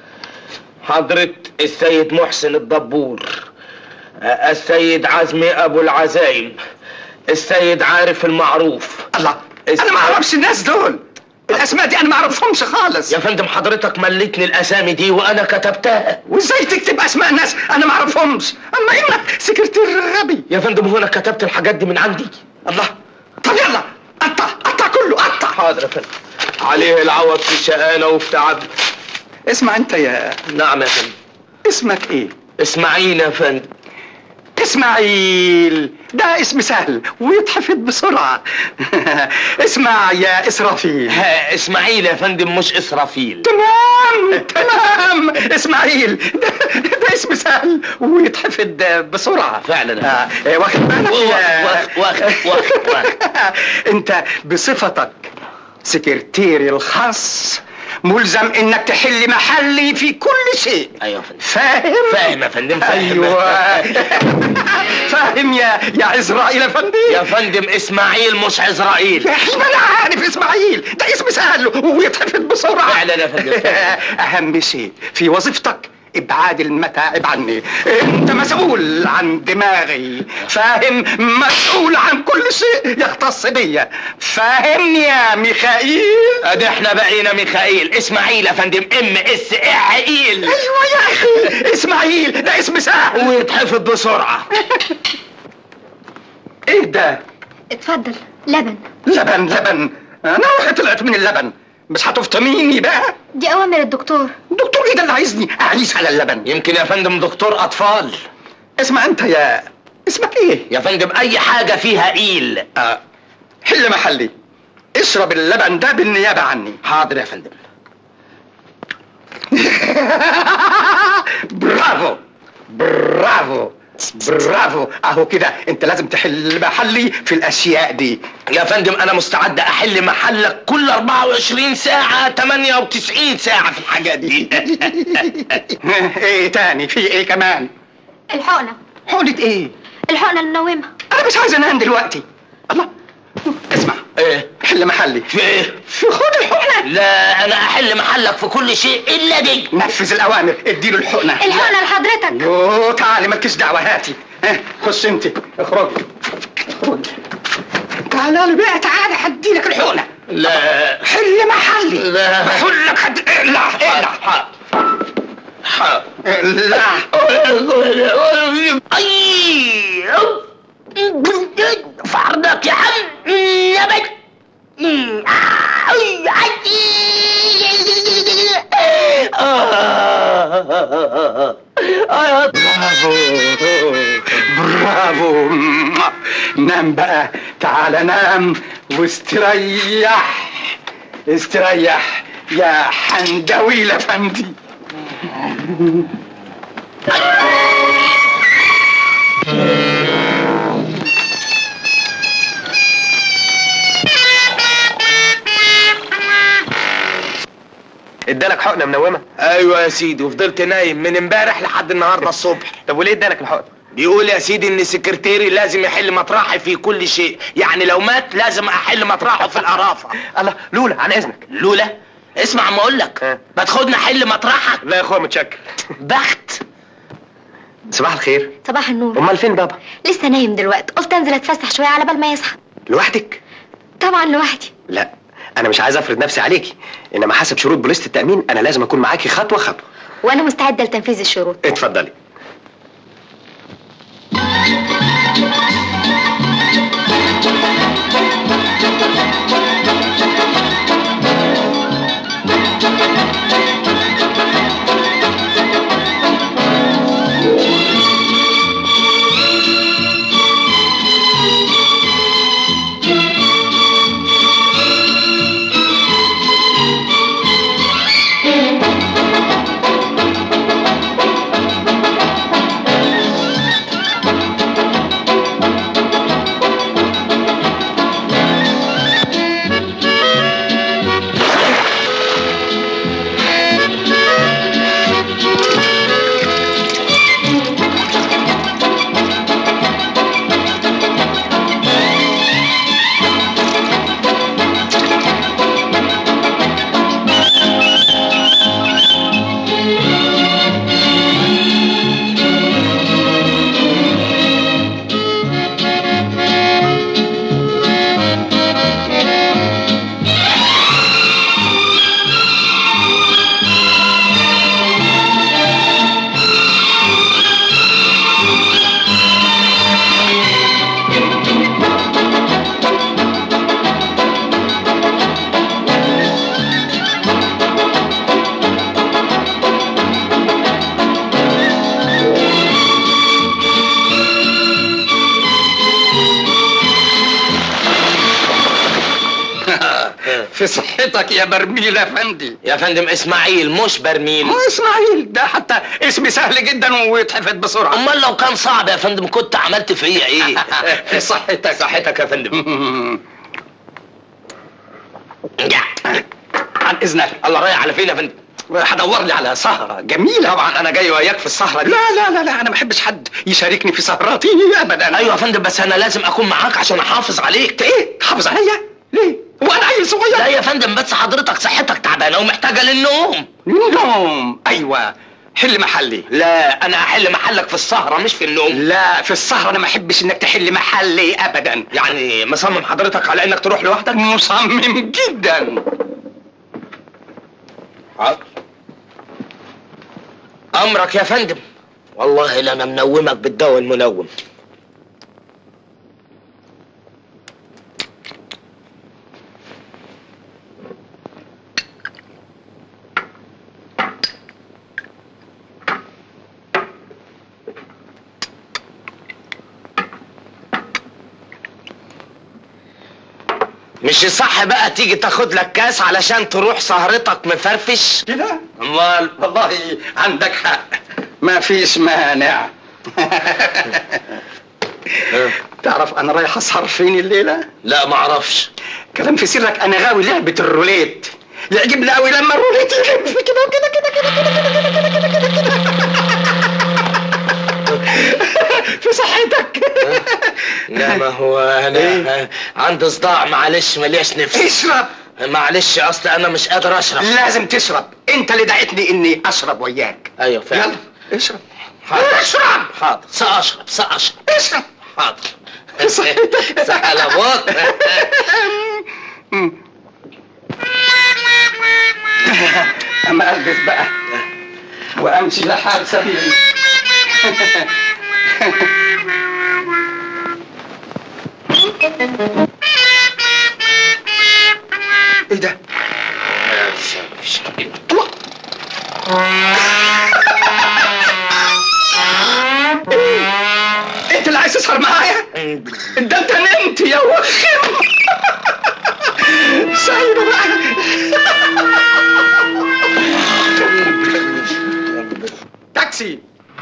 A: حضرة السيد محسن الدبور آه، السيد عزمي ابو العزايم السيد عارف المعروف
F: الله انا ما اعرفش الناس دول الاسماء دي انا ما اعرفهمش خالص
A: يا فندم حضرتك مليتني الاسامي دي وانا كتبتها
F: وازاي تكتب اسماء ناس انا ما اعرفهمش اما انك سكرتير غبي
A: يا فندم هو انا كتبت الحاجات دي من عندي
F: الله طب يلا قطع قطع كله قطع
A: حاضر يا فندم عليه العوض في شقانا وفي تعب
F: اسمع انت يا
A: نعم يا فندم
F: اسمك ايه
A: اسماعيل يا فندم
F: اسماعيل ده اسم سهل ويتحفظ بسرعة اسمع يا إسرافيل
A: ها اسماعيل يا فندم مش اسرافيل
F: تمام تمام اسماعيل ده, ده اسم سهل ويتحفظ بسرعة
A: فعلا.
F: آه واخد بالك يا
A: واخد واخد واخد واخد
F: انت بصفتك سكرتيري الخاص ملزم انك تحل محلي في كل شيء
A: ايوه يا فندم
F: فاهم
A: فاهم يا فندم فاهم
F: ايوه فاهم يا يا عزرائيل يا فندم
A: يا فندم اسماعيل مش عزرائيل
F: احنا انا عارف اسماعيل ده اسم سهل ويتحفظ بسرعه
A: فعلا يا فندم.
F: اهم شيء في وظيفتك ابعاد المتاعب عني انت مسؤول عن دماغي فاهم مسؤول عن كل شيء يختص بيا فاهمني يا ميخائيل
A: ادي احنا بقينا ميخائيل اسماعيل يا فندم ام اس اعقيل
F: ايوه يا اخي اسماعيل ده اسم سهل
A: ويتحفظ بسرعه
F: ايه ده
E: اتفضل لبن
F: لبن لبن انا روحي طلعت من اللبن مش هتفطميني بقى
E: دي اوامر الدكتور
F: دكتور ايه ده اللي عايزني اعيش على اللبن
A: يمكن يا فندم دكتور اطفال
F: اسمع انت يا اسمك ايه
A: يا فندم اي حاجه فيها ايل
F: آه. حل محلي اشرب اللبن ده بالنيابه عني
A: حاضر يا فندم
F: برافو برافو برافو اهو كده انت لازم تحل محلي في الاشياء دي
A: يا فندم انا مستعد احل محلك كل 24 ساعه 98 ساعه في الحاجات دي
F: ايه تاني في ايه كمان
E: الحقنة
F: حقنة ايه
E: الحقنة المنومة
F: انا مش عايز انام دلوقتي الله اسمع
A: ايه
F: حل محلي
A: في ايه
F: في خد الحقنه
A: لا انا احل محلك في كل شيء الا دي
F: نفذ الاوامر اديله الحقنه
E: الحقنة لحضرتك
F: يو تعالي مالكيش دعوه هاتي ها خش انت اخرج اخرج تعالى لي بقى تعالى هديلك الحقنه
A: لا
F: حل محلي
A: لا.
F: بقول لك هد... اقلع اقلع
A: حاضر حاضر
F: اقلع
A: اي في عرضك يا عم يا بنت أي، آه. آه.
F: برافو برافو نام بقى تعال نام واستريح استريح يا حندويل افندي
D: ادالك حقنه منومه
A: ايوه يا سيدي وفضلت نايم من امبارح لحد النهارده الصبح
D: طب وليه ادالك الحقنه
A: بيقول يا سيدي ان سكرتيري لازم يحل مطرحي في كل شيء يعني لو مات لازم احل مطرحه في القرافه
D: الله لولا عن اذنك
A: لولا اسمع ما اقول لك
D: ها.
A: ما تاخدنا حل مطرحك
D: لا يا اخويا متشكر
A: بخت
D: صباح الخير
E: صباح النور
D: امال فين بابا
E: لسه نايم دلوقتي قلت انزل اتفسح شوية على بال ما يصحى
D: لوحدك
E: طبعا لوحدي
D: لا انا مش عايز افرض نفسي عليكي انما حسب شروط بوليسه التامين انا لازم اكون معاكي خطوه خطوه
E: وانا مستعدة لتنفيذ الشروط
D: اتفضلي
F: صحتك يا برميل يا فندي
A: يا فندم اسماعيل مش برميل
F: ما اسماعيل ده حتى اسم سهل جدا ويتحفظ بسرعه
A: امال لو كان صعب يا فندم كنت عملت فيا ايه
F: في صحتك
A: صحتك يا فندم
F: عن اذنك
A: الله رايح على فين يا فندم
F: هدور لي على سهره جميله
A: طبعا انا جاي وياك في السهره دي
F: لا لا لا لا انا ما بحبش حد يشاركني في سهراتي ابدا
A: ايوه يا فندم بس انا لازم اكون معاك عشان احافظ عليك
F: ايه تحافظ عليا ليه وانا عيل صغير
A: لا يا فندم بس حضرتك صحتك تعبانه ومحتاجه للنوم
F: نوم ايوه حل محلي
A: لا انا هحل محلك في السهره مش في النوم
F: لا في السهره انا ما احبش انك تحل محلي ابدا
A: يعني مصمم حضرتك على انك تروح لوحدك
F: مصمم جدا
A: حاضر امرك يا فندم والله لا انا منومك بالدواء المنوم مش صح بقى تيجي تاخد لك كاس علشان تروح سهرتك مفرفش
F: كده
A: امال
F: والله عندك حق ما فيش مانع تعرف انا رايح اسهر فين الليله
A: لا معرفش
F: كلام في سرك انا غاوي لعبه الروليت يعجبني قوي لما الروليت يلف كده وكده كده كده كده كده كده كده كده كده في صحتك
A: لا ما هو انا عندي صداع معلش مليش نفس
F: اشرب
A: معلش اصل انا مش قادر اشرب
F: لازم تشرب انت اللي دعيتني اني اشرب وياك
A: ايوه فعلا
F: يلا اشرب
A: حاضر.
F: اشرب
A: حاضر ساشرب ساشرب
F: اشرب
A: حاضر
F: صحتك.
A: سحلبات
F: اما البس بقى وامشي لحال سبيل ايه ده؟ انت اللي عايز تسهر معايا؟ ده انت نمت يا وخم سايبه بقى تاكسي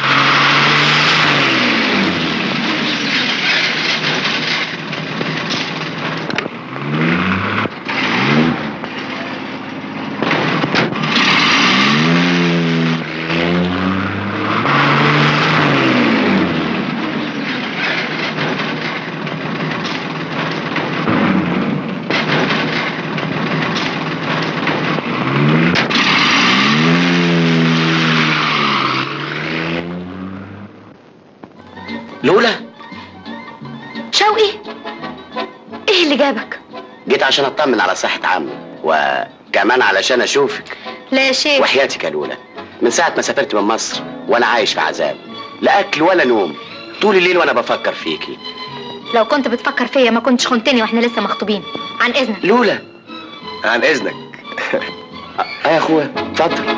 A: لولا
E: شوقي ايه اللي جابك
C: جيت عشان اطمن على صحة عمي وكمان علشان اشوفك
E: لا يا شيخ
C: وحياتك يا لولا من ساعة ما سافرت من مصر وانا عايش في عذاب لا اكل ولا نوم طول الليل وانا بفكر فيكي
E: لو كنت بتفكر فيا ما كنتش خنتني واحنا لسه مخطوبين عن اذنك
C: لولا
I: عن اذنك
C: اه يا اخويا اتفضل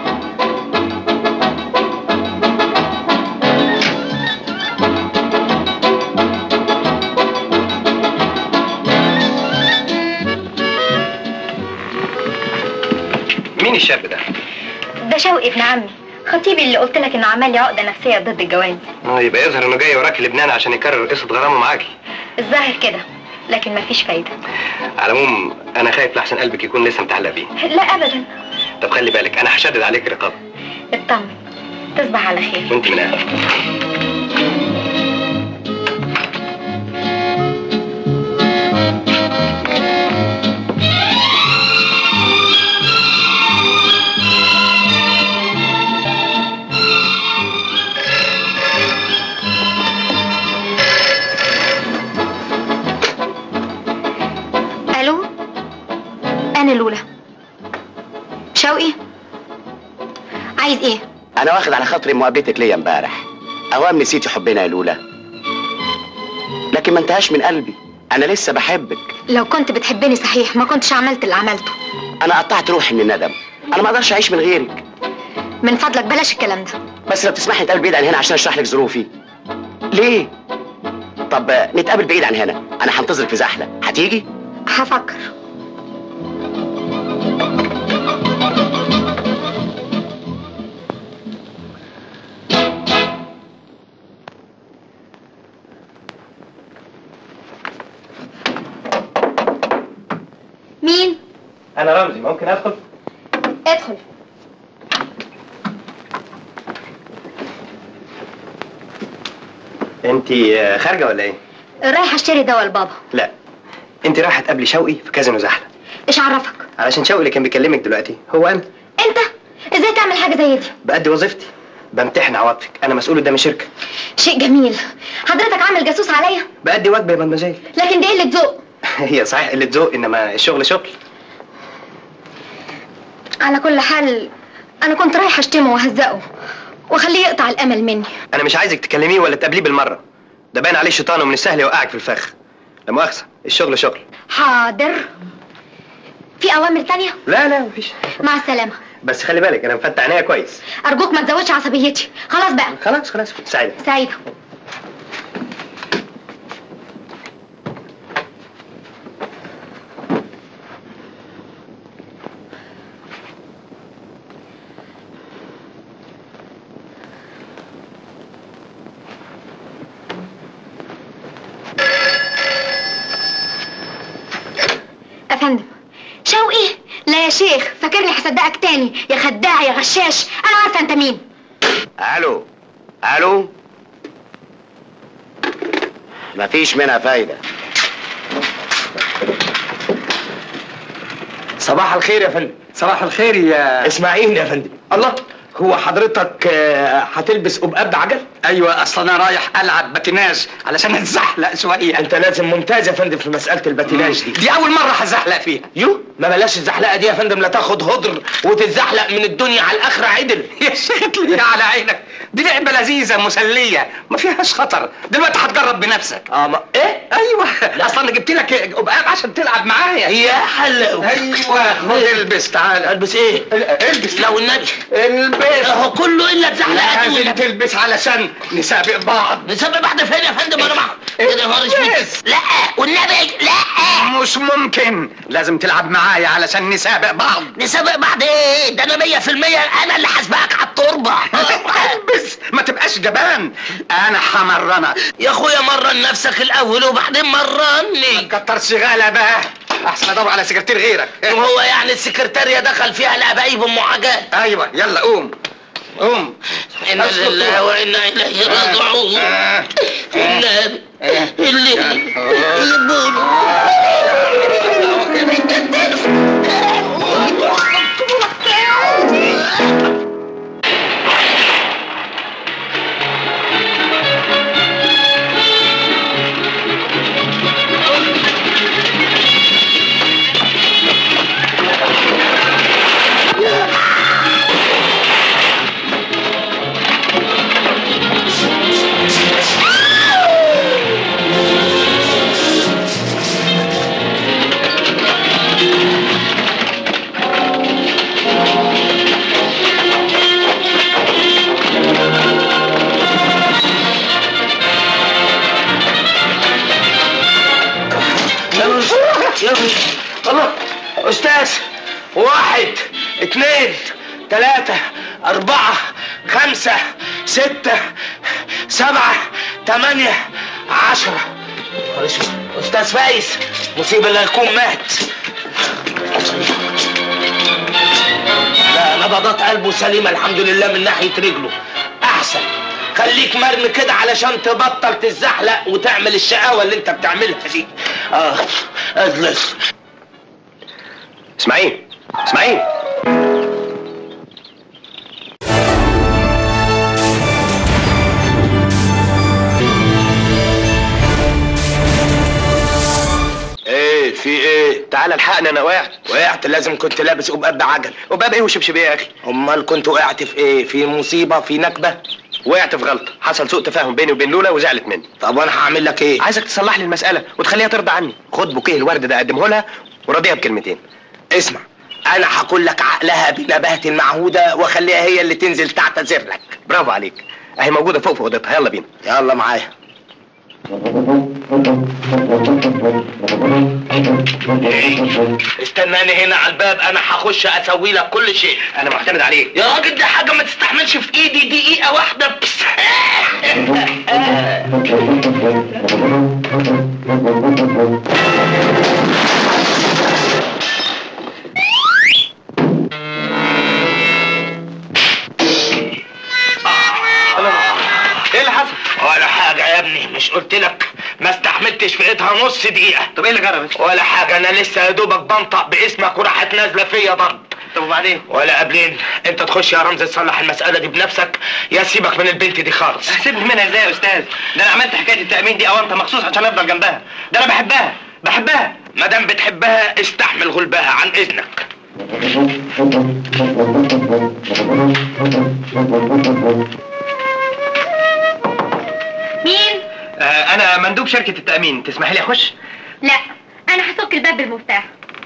D: مين الشاب ده؟
E: ده شوقي ابن عمي خطيبي اللي قلت لك انه عمل لي عقده نفسيه ضد الجواز
D: اه يبقى يظهر انه جاي وراك لبنان عشان يكرر قصه غرامه معاكي
E: الظاهر كده لكن مفيش فايده
D: على العموم انا خايف لحسن قلبك يكون لسه متعلق بيه
E: لا ابدا
D: طب خلي بالك انا هشدد عليك رقابه
E: اطمن تصبح على خير
D: وانت من اهلك
E: الو انا لولا شوقي عايز ايه
C: انا واخد على خاطري مقابلتك ليا امبارح اوام نسيتي حبنا يا لولا لكن ما انتهاش من قلبي انا لسه بحبك
E: لو كنت بتحبني صحيح ما كنتش عملت اللي عملته
C: انا قطعت روحي من الندم انا ما اقدرش اعيش من غيرك
E: من فضلك بلاش الكلام ده
C: بس لو تسمحي نتقابل بعيد عن هنا عشان اشرح لك ظروفي ليه طب آه، نتقابل بعيد عن هنا انا هنتظرك في زحله هتيجي
E: هفكر
D: انا رمزي ممكن ادخل
E: ادخل
D: انت خارجه ولا ايه
E: رايحه اشتري دواء لبابا
D: لا انت رايحه تقابلي شوقي في كازينو زحله
E: ايش عرفك
D: علشان شوقي اللي كان بيكلمك دلوقتي هو انا
E: انت ازاي تعمل حاجه زي دي
D: بأدي وظيفتي بمتحن عواطفك انا مسؤول قدام الشركه
E: شيء جميل حضرتك عامل جاسوس عليا
D: بأدي واجبي يا مدمزيل
E: لكن دي قله ذوق
D: هي صحيح قله ذوق انما الشغل شغل
E: على كل حال انا كنت رايحه اشتمه واهزقه واخليه يقطع الامل مني
D: انا مش عايزك تكلميه ولا تقابليه بالمره ده باين عليه شيطان ومن السهل يوقعك في الفخ لا مؤاخذه الشغل شغل
E: حاضر في اوامر تانية
D: لا لا مفيش
E: مع السلامه
D: بس خلي بالك انا مفتح عينيا كويس
E: ارجوك ما تزودش عصبيتي خلاص بقى
D: خلاص خلاص سعيده
E: سعيده افندم شوقي لا يا شيخ فاكرني هصدقك تاني يا خداع يا غشاش انا عارفه انت مين
C: الو الو مفيش منها فايده
B: صباح الخير يا فندم
F: صباح الخير يا
B: اسماعيل يا فندم الله هو حضرتك آه، هتلبس قبقاب بعجل
F: ايوه اصل انا رايح العب باتيناج علشان اتزحلق شويه
B: انت لازم ممتاز يا فندم في مساله الباتيناج دي
F: دي اول مره هزحلق فيها
B: يو ما بلاش الزحلقه دي يا فندم لا تاخد هدر وتتزحلق من الدنيا على الاخره عدل
F: يا شيخ ليه على عينك دي لعبه لذيذه مسليه ما فيهاش خطر دلوقتي هتجرب بنفسك
B: اه ما ايه
F: ايوه اصلا انا جبت لك قبقاب عشان تلعب معايا
B: يا حلو
F: ايوه خد البس تعال
B: البس ايه
F: البس
B: لو النبي
F: البس
B: هو كله الا الزحلقه
F: لازم
B: دي
F: تلبس علشان نسابق بعض
B: نسبب بعض فين يا فندم انا معك كده نهار اسود
F: البس.
B: لا والنبي لا
F: مش ممكن لازم تلعب معايا علشان نسابق بعض
B: نسابق بعض ايه ده انا 100% انا اللي حاسبك على التربه
F: البس ما تبقاش جبان انا همرنك
B: يا اخويا مرن نفسك الاول وبعدين مرني
F: كترش غالة بقى احسن ادور على سكرتير غيرك
B: وهو يعني السكرتارية دخل فيها الابايب ام عجال
F: ايوه يلا قوم قوم
B: انا لله وانا اليه راجعون
F: آه.
B: النبي اللي يلا الله استاذ واحد اثنين ثلاثة أربعة خمسة ستة سبعة ثمانية عشرة معلش أستاذ فايز مصيبة لا يكون مات لا نبضات قلبه سليمة الحمد لله من ناحية رجله أحسن خليك مرمي كده علشان تبطل تتزحلق وتعمل الشقاوة اللي انت بتعملها دي اه اجلس
D: اسماعيل اسماعيل
B: ايه في ايه
D: تعالى الحقني انا وقعت
B: وقعت لازم كنت لابس قباب بعجل
D: وباب ايه وشبشب ايه يا اخي
B: امال كنت وقعت في ايه في مصيبه في نكبه
D: وقعت في غلطه حصل سوء تفاهم بيني وبين لولا وزعلت مني
B: طب وانا هعمل لك ايه
D: عايزك تصلح لي المساله وتخليها ترضى عني خد بوكيه الورد ده قدمه لها وراضيها بكلمتين
B: اسمع انا هقول لك عقلها بنباهه المعهوده واخليها هي اللي تنزل تعتذر لك
D: برافو عليك اهي موجوده فوق في اوضتها يلا بينا
B: يلا معايا استناني هنا على الباب انا هخش اسوي لك كل شيء
D: انا معتمد عليك
B: يا راجل دي حاجه ما تستحملش في ايدي دقيقه واحده بس
A: ابني مش قلت لك ما استحملتش في ايدها نص دقيقه
D: طب ايه اللي جرى
A: ولا حاجه انا لسه يا دوبك بنطق باسمك وراحت نازله فيا ضرب
D: طب وبعدين
A: ولا قبلين انت تخش يا رمزي تصلح المساله دي بنفسك يا سيبك من البنت دي خالص
D: سيبني منها ازاي يا استاذ ده انا عملت حكايه التامين دي اوانطه مخصوص عشان افضل جنبها ده انا بحبها بحبها
A: ما دام بتحبها استحمل غلبها عن اذنك
H: مين؟
D: آه انا مندوب شركه التامين تسمحي لي اخش
H: لا انا هفك الباب بالمفتاح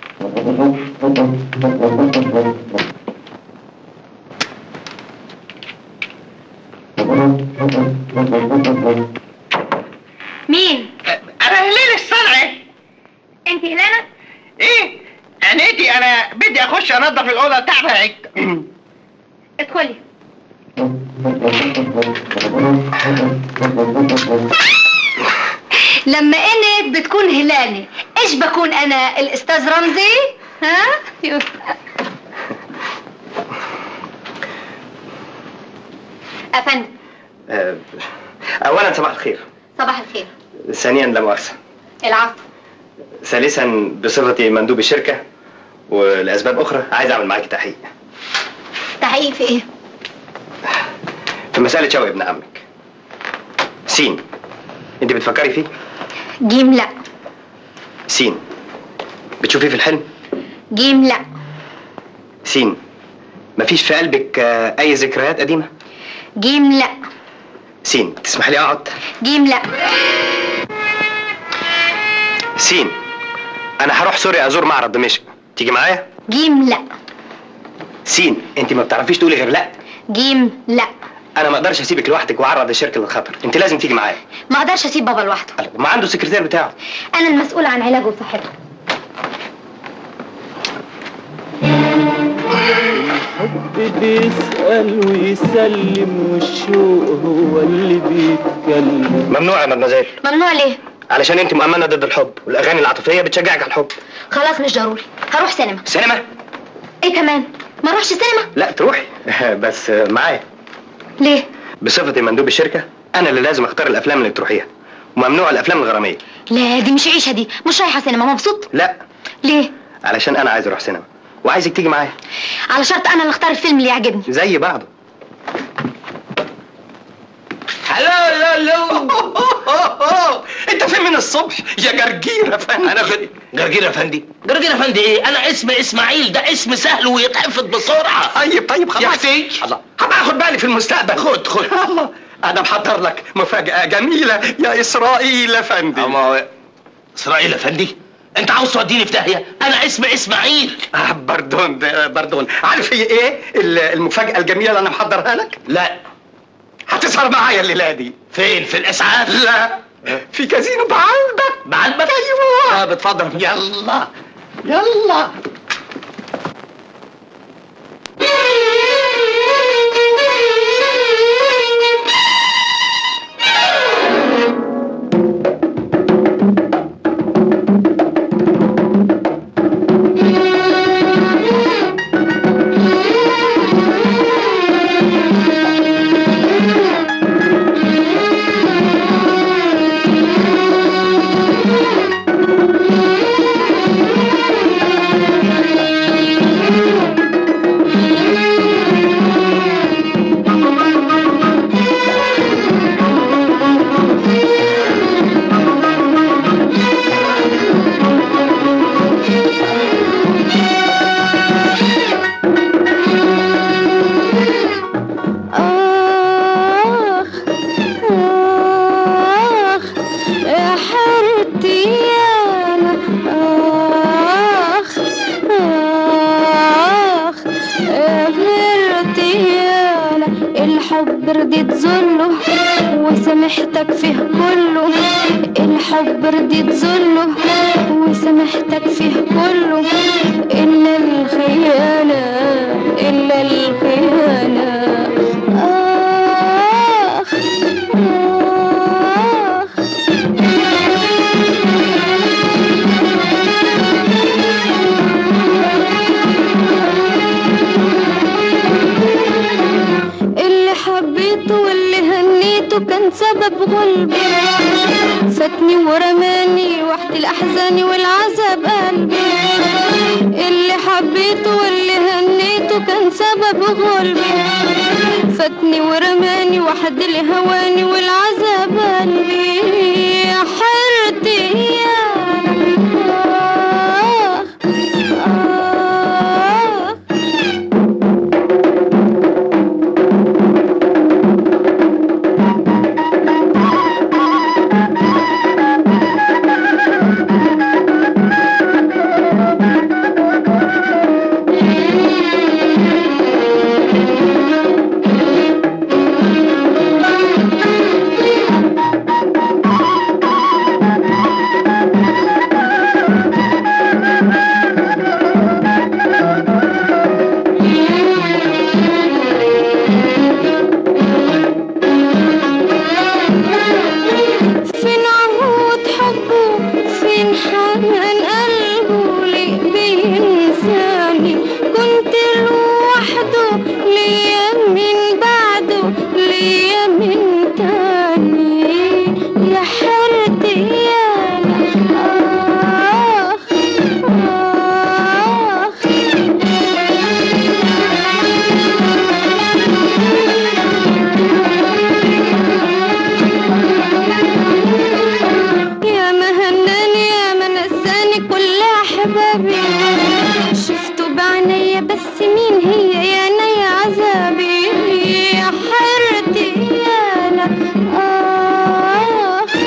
H: مين؟
D: انا هلال الصنعي
H: انت هلانة؟
D: ايه عينيتي انا بدي اخش انظف الاوضه بتاعتك
H: ادخلي لما انت بتكون هلالي ايش بكون انا الاستاذ رمزي ها يوسف. افندم
D: آه اولا صباح الخير
H: صباح الخير
D: ثانيا لا مؤاخذه
H: العفو
D: ثالثا بصفتي مندوب الشركه ولاسباب اخرى عايز اعمل معاك تحقيق
H: تحقيق في ايه
D: في مساله شوقي ابن عمك سين انت بتفكري فيه
H: جيم لا
D: سين بتشوفيه في الحلم
H: جيم لا
D: سين مفيش في قلبك آه، اي ذكريات قديمه
H: جيم لا
D: سين تسمح لي اقعد
H: جيم لا
D: سين انا هروح سوريا ازور معرض دمشق تيجي معايا
H: جيم لا
D: سين انت ما بتعرفيش تقولي غير لا
H: جيم لا
D: انا ما اقدرش اسيبك لوحدك واعرض الشركه للخطر انت لازم تيجي معايا
H: ما اقدرش اسيب بابا لوحده
D: ما عنده السكرتير بتاعه
H: انا المسؤولة عن علاجه وصحته
J: بيسأل ويسلم والشوق هو اللي بيتكلم
D: ممنوع يا مدمزيل
H: ممنوع ليه
D: علشان انت مؤمنه ضد الحب والاغاني العاطفيه بتشجعك على الحب
H: خلاص مش ضروري هروح سينما
D: سينما
H: ايه كمان ما اروحش سينما
D: لا تروحي بس معايا
H: ليه
D: بصفتي مندوب الشركه انا اللي لازم اختار الافلام اللي تروحيها وممنوع الافلام الغراميه
H: لا دي مش عيشة دي مش رايحة سينما مبسوط
D: لا
H: ليه
D: علشان انا عايز اروح سينما وعايزك تيجي معايا
H: على شرط انا اللي اختار الفيلم اللي يعجبني
D: زي بعضه
F: هلو لو انت فين من الصبح يا جرجير يا فندم
A: انا فين جرجير افندي جرجير افندي ايه انا اسمي اسماعيل ده اسم سهل ويتحفظ بسرعه
F: طيب طيب خلاص
A: يا اختي
F: الله هبقى اخد بالي في المستقبل
A: خد خد
F: الله انا محضر لك مفاجأة جميلة يا اسرائيل افندي
A: اما اسرائيل افندي انت عاوز توديني في داهيه انا اسمي اسماعيل
F: آه باردون ده باردون عارف هي ايه ال- المفاجأة الجميلة اللي انا محضرها لك
A: لا
F: هتسهر معايا الليلة دي
A: فين في الاسعاف
F: لا في كازينو بعلبك
A: بعلبك
F: ايوه
A: اه بتفضل
F: يلا يلا
J: آخ آخ يا حارتي أنا آخ آخ يا غيرتي أنا الحب رديت ذله وسامحتك فيه كله الحب رديت ذله وسامحتك فيه كله إلا الخيانة إلا الخيانة آخ آخ اللي حبيته واللي هنيته هنيته كان سبب غلبي فاتني ورماني وحدي الأحزان والعذاب قلبي اللي حبيته واللي هنيته كان سبب غلبي فاتني ورماني وحدي اللي هواني والعذاب قلبي يا حيرتي يا آه آه فين عهود حبه فين حنان قلبه ليه بينساني كنت لوحده ليا من بعده ليا من تاني يا حيرتي يا آخ آخ يا ما هناني يا ما نساني كل احبابي شفته بعينيا بس مين هي يا انا يا عذابي يا حيرتي يا لا آخ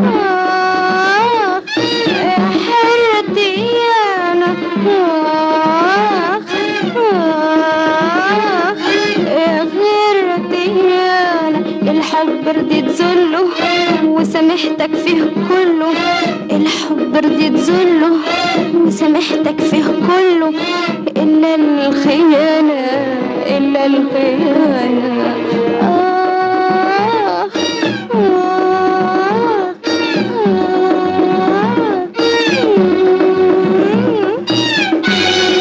J: آخ يا حيرتي يا انا آخ آخ يا غيرتي يا انا الحب رضيت ذله وسامحتك فيه كله الحب رضيت ذله وسامحتك فيه كله إلا الخيانة إلا الخيانة آه آه آه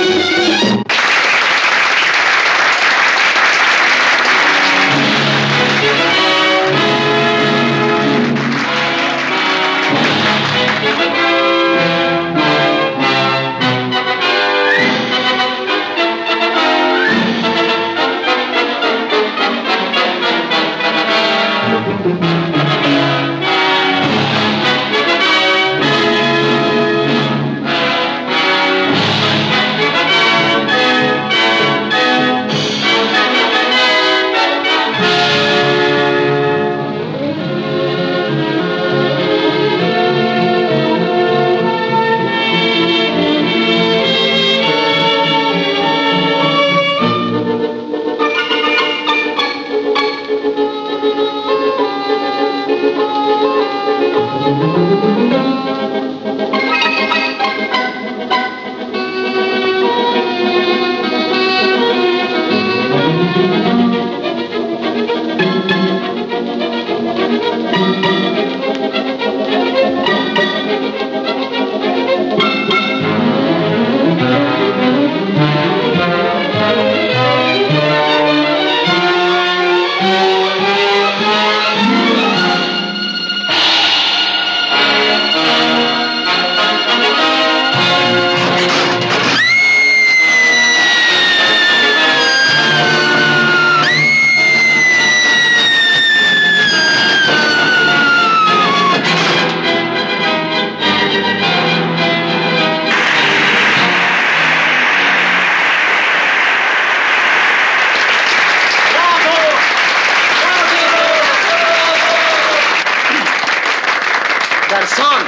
A: جرسون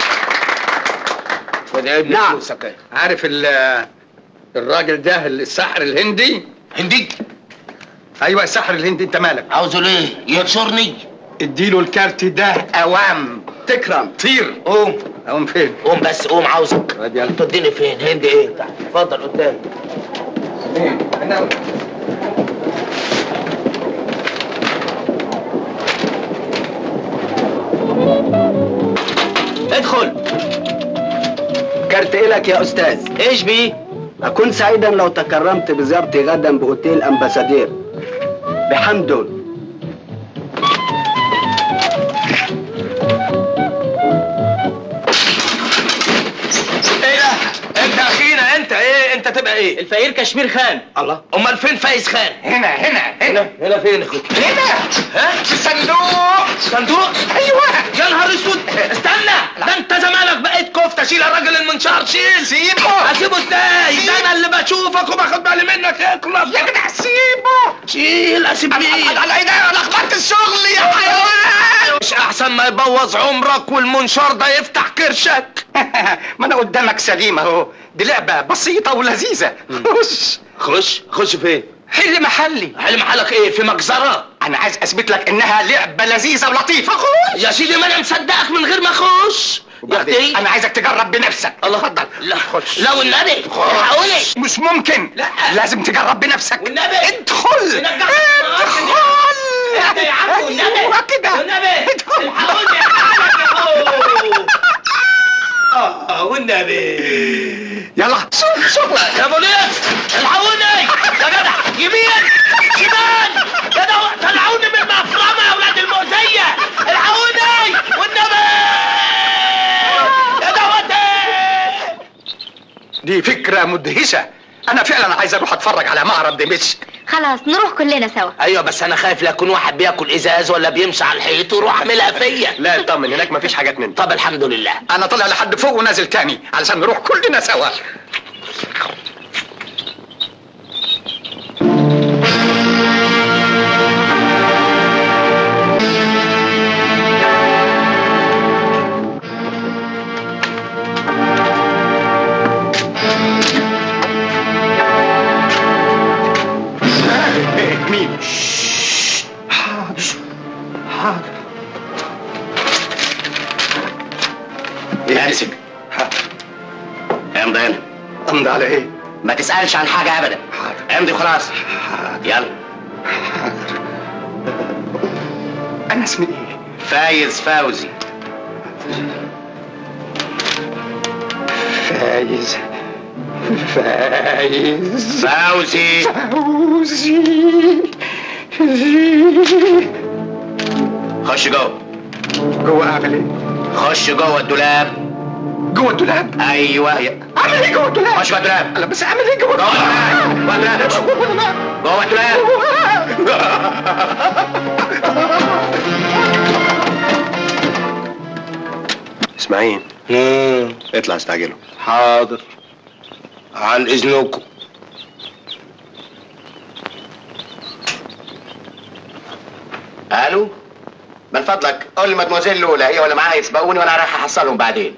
A: خد ابن
F: نعم.
A: فلوسك اهي.
F: عارف ال- الراجل ده الساحر الهندي
A: هندي
F: ايوه الساحر الهندي انت مالك
A: عاوزه ليه ينشرني
F: اديله الكارت ده اوام تكرم طير
A: قوم
F: اقوم فين
A: قوم بس قوم عاوزك
F: طيب يلا
A: توديني فين هندي ايه تحت اتفضل قدام
C: ادخل كارت إلك يا أستاذ
A: ايش بيه
C: أكون سعيدا لو تكرمت بزيارتي غدا بأوتيل أمباسادير بحمدون
A: تبقى ايه
B: الفقير كشمير خان
A: الله امال فين فايز خان
F: هنا هنا هنا
A: هنا فين يا اخويا
F: هنا
A: ها
F: في الصندوق
A: صندوق
F: ايوه
A: يا نهار اسود استنى ده انت زمانك بقيت كفته شيل الراجل المنشار شيل
F: سيبه
A: اسيبه ازاي ده انا اللي بشوفك وباخد بالي منك اخلص
F: يا جدع سيبه
A: شيل اسيب مين
F: على ايه ده انا اخبرت الشغل يا حيوان
A: مش احسن ما يبوظ عمرك والمنشار ده يفتح كرشك
F: ما انا قدامك سليم اهو دي لعبه بسيطه ولذيذه خش
A: خش خش فين
F: حل محلي
A: حل محلك ايه في مجزره
F: انا عايز اثبت لك انها لعبه لذيذه ولطيفه خش
A: يا سيدي ما انا مصدقك من غير ما اخش يا اختي
F: انا عايزك تجرب بنفسك
A: الله
F: اتفضل
A: لا
F: خش
A: لو النبي الحقوني
F: مش ممكن
A: لا.
F: لازم تجرب بنفسك
A: والنبي.
F: ادخل
A: ونرجع.
F: ادخل
A: اهدى يا عم والنبي
F: ايوه كده
A: والنبي
F: ادخل
A: الحقوني يا حالك اه والنبي
F: يلا شوف شغلك
A: يا بوليس الحقوني يا جدع يمين شمال يا دو... طلعوني من المفرمه يا اولاد المؤذيه الحقوني والنبي يا دوتي
F: دي فكره مدهشه انا فعلا عايز اروح اتفرج على معرض دمشق
E: خلاص نروح كلنا سوا
A: ايوه بس انا خايف لا يكون واحد بياكل ازاز ولا بيمشي على الحيط ويروح عاملها فيا
D: لا اطمن هناك مفيش حاجات من
A: طب الحمد لله
F: انا طالع لحد فوق ونازل تاني علشان نروح كلنا سوا مين حاضر حاضر
G: امسك امضي هنا
F: امضي على ايه
G: ما تسألش عن حاجة أبدا
F: حاضر
G: امضي خلاص
F: حاضر
G: يلا
F: حاضر انا اسمي ايه
G: فايز فوزي
F: فايز فايز
G: فوزي
F: فوزي
G: خش جوه
F: جوه اعمل ايه
G: خش جوه الدولاب
F: جوه الدولاب
G: ايوه
F: اعمل ايه جوه الدولاب
G: خش جوه الدولاب
F: انا بس اعمل ايه جوه
G: جوه الدولاب جوه الدولاب
F: جوه الدولاب
G: جوه الدولاب
D: اسماعيل اطلع استعجله
A: حاضر عن اذنكم
G: الو من فضلك قول لي مدموزيل الاولى هي ولا معاها يسبقوني وانا رايح احصلهم بعدين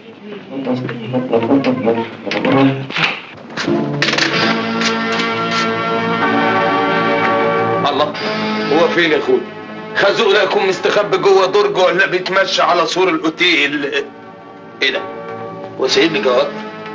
A: الله هو فين يا اخوي خازوق لا يكون مستخبي جوه درج ولا بيتمشى على سور الاوتيل ايه ده وسيد لي جواب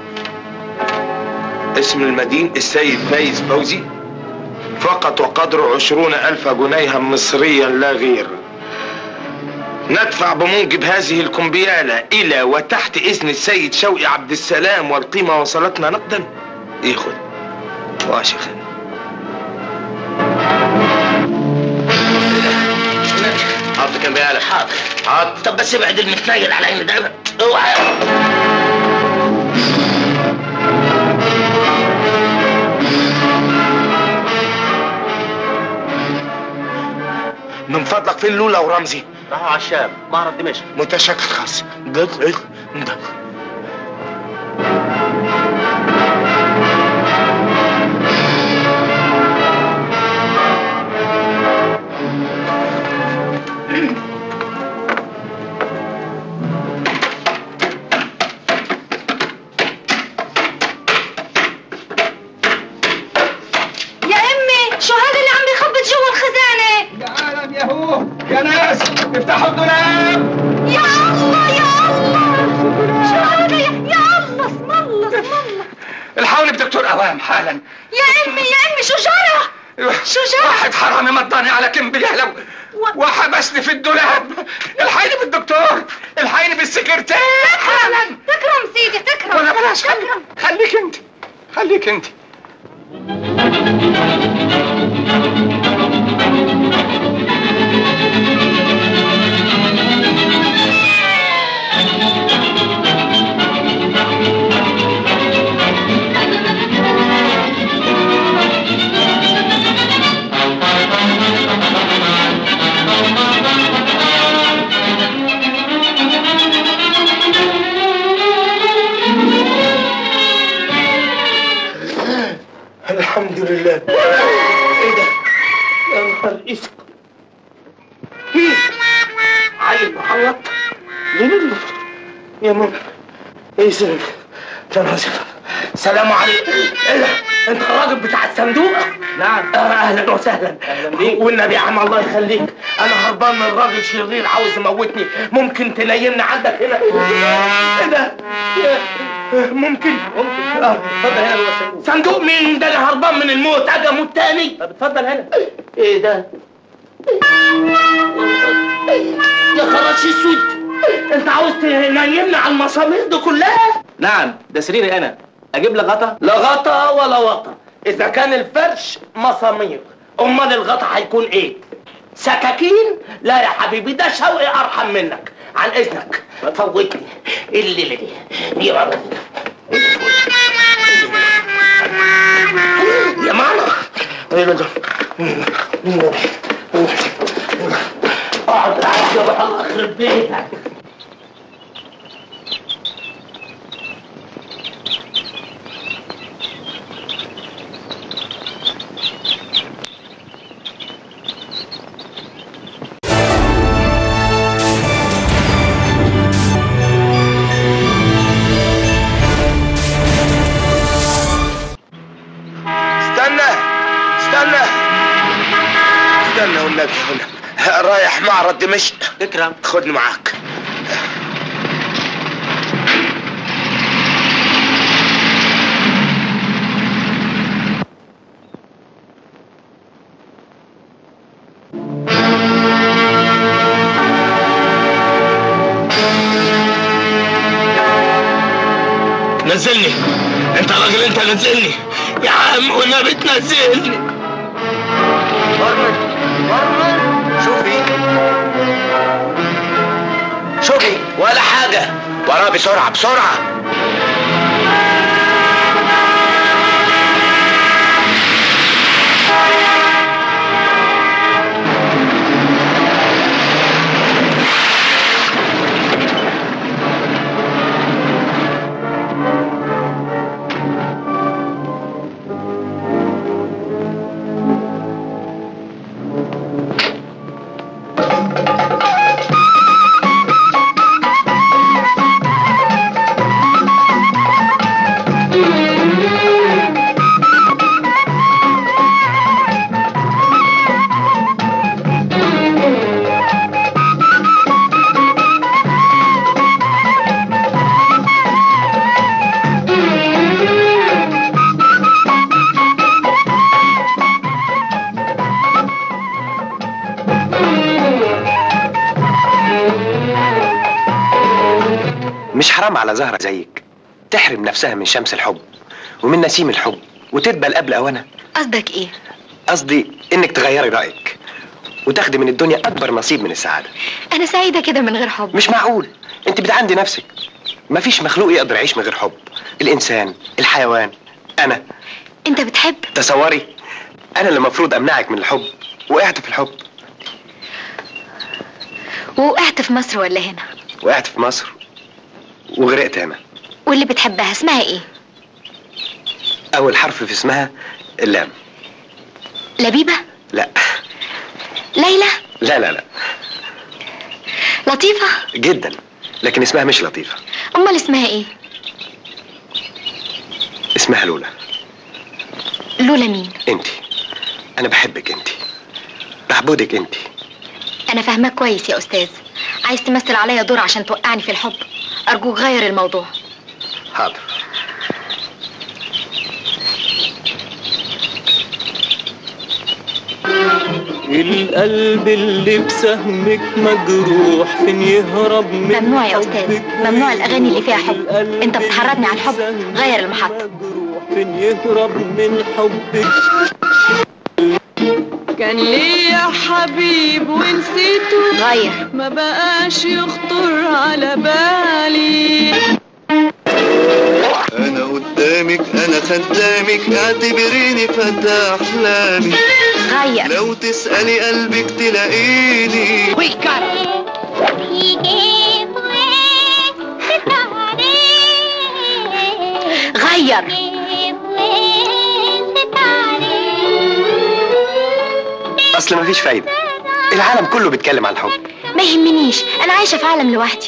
A: اسم المدين السيد فايز فوزي فقط وقدره عشرون ألف جنيها مصريا لا غير ندفع بموجب هذه الكمبيالة إلى وتحت إذن السيد شوقي عبد السلام والقيمة وصلتنا نقدا إيه خد واشي خد
G: حط كام بيالك
A: حاضر
G: حط
A: طب بس ابعد المتنيل على عين ده اوعى من فضلك فين لولا ورمزي
G: راحوا على الشام معرض دمشق
A: متشكر خالص ده ده
H: يا امي شو هذا اللي عم بيخبط جوا الخزانه
F: يا عالم يا هو يا ناس افتحوا الدولاب
H: يا الله يا الله شو هذا يا, يا الله اسم الله اسم الله
F: الحقوني بدكتور اوام حالا
H: يا امي يا امي شو جرى شو جرى؟
F: واحد حرامي مضاني على كمبيالة
H: و-
F: وحبسني في الدولاب الحقيني بالدكتور الحقيني بالسكرتير حالا
H: تكرم سيدي تكرم
F: ولا بلاش خليك
H: تكرم
F: خليك انت خليك انت
B: اسم ايه عيل محوط ليه يا ماما ايه سلام سلام سلام عليكم ايه ده انت الراجل بتاع الصندوق نعم آه اهلا وسهلا اهلا بيك والنبي يا عم الله يخليك انا هربان من راجل شرير عاوز يموتني ممكن تنيمني عندك هنا ايه ده آه، ممكن ممكن اه اتفضل هنا جوه الصندوق صندوق مين ده انا هربان من الموت اجي اموت تاني طب اتفضل هنا ايه ده يا خلاص اسود انت عاوز تنيمني على المسامير دي كلها
K: نعم ده سريري انا اجيب لك غطا
B: لا غطا ولا وطا اذا كان الفرش مسامير امال الغطا هيكون ايه سكاكين لا يا حبيبي ده شوقي ارحم منك عن اذنك فوتني الليله دي دي مرة. يا ماما ايه ده اقعد قاعد يا روح الله يخرب بيتك
A: استنى استنى استنى والنبي والنبي. رايح معرض دمشق
K: اكرم
A: خدني معاك
B: نزلني انت راجل انت نزلني يا عم والنبي تنزلني
A: شوفي شوفي ولا حاجة وراه بسرعة بسرعة
D: مش حرام على زهرة زيك تحرم نفسها من شمس الحب ومن نسيم الحب وتدبل قبل أوانها
E: قصدك ايه
D: قصدي إنك تغيري رأيك وتاخدي من الدنيا أكبر نصيب من السعادة
E: انا سعيده كده من غير حب
D: مش معقول أنت بتعندي نفسك مفيش مخلوق يقدر يعيش من غير حب الإنسان الحيوان أنا
E: انت بتحب
D: تصوري أنا اللي المفروض أمنعك من الحب وقعت في الحب
E: ووقعت في مصر ولا هنا
D: وقعت في مصر وغرقت هنا
E: واللي بتحبها اسمها ايه
D: أول حرف في اسمها اللام
E: لبيبه
D: لا
E: ليلى
D: لا لا لا
E: لطيفه
D: جدا لكن اسمها مش لطيفة
E: امال اسمها ايه
D: اسمها لولا
E: لولا مين
D: انت انا بحبك انت بعبدك انت
E: انا فاهماك كويس يا استاذ عايز تمثل عليا دور عشان توقعني في الحب ارجوك غير الموضوع
D: حاضر
L: القلب اللي بسهمك مجروح فين يهرب من
E: ممنوع يا استاذ ممنوع الاغاني اللي فيها حب انت بتحرضني على الحب غير المحطه
L: فين يهرب من حبك
J: كان ليا حبيب ونسيته
E: غير
J: ما بقاش يخطر على بالي
L: انا قدامك انا خدامك اعتبريني فتى احلامي
E: غير
L: لو تسألي قلبك تلاقيني
E: غير
D: اصل مفيش فايده العالم كله بيتكلم عن الحب
E: ما يهمنيش انا عايشه في عالم لوحدي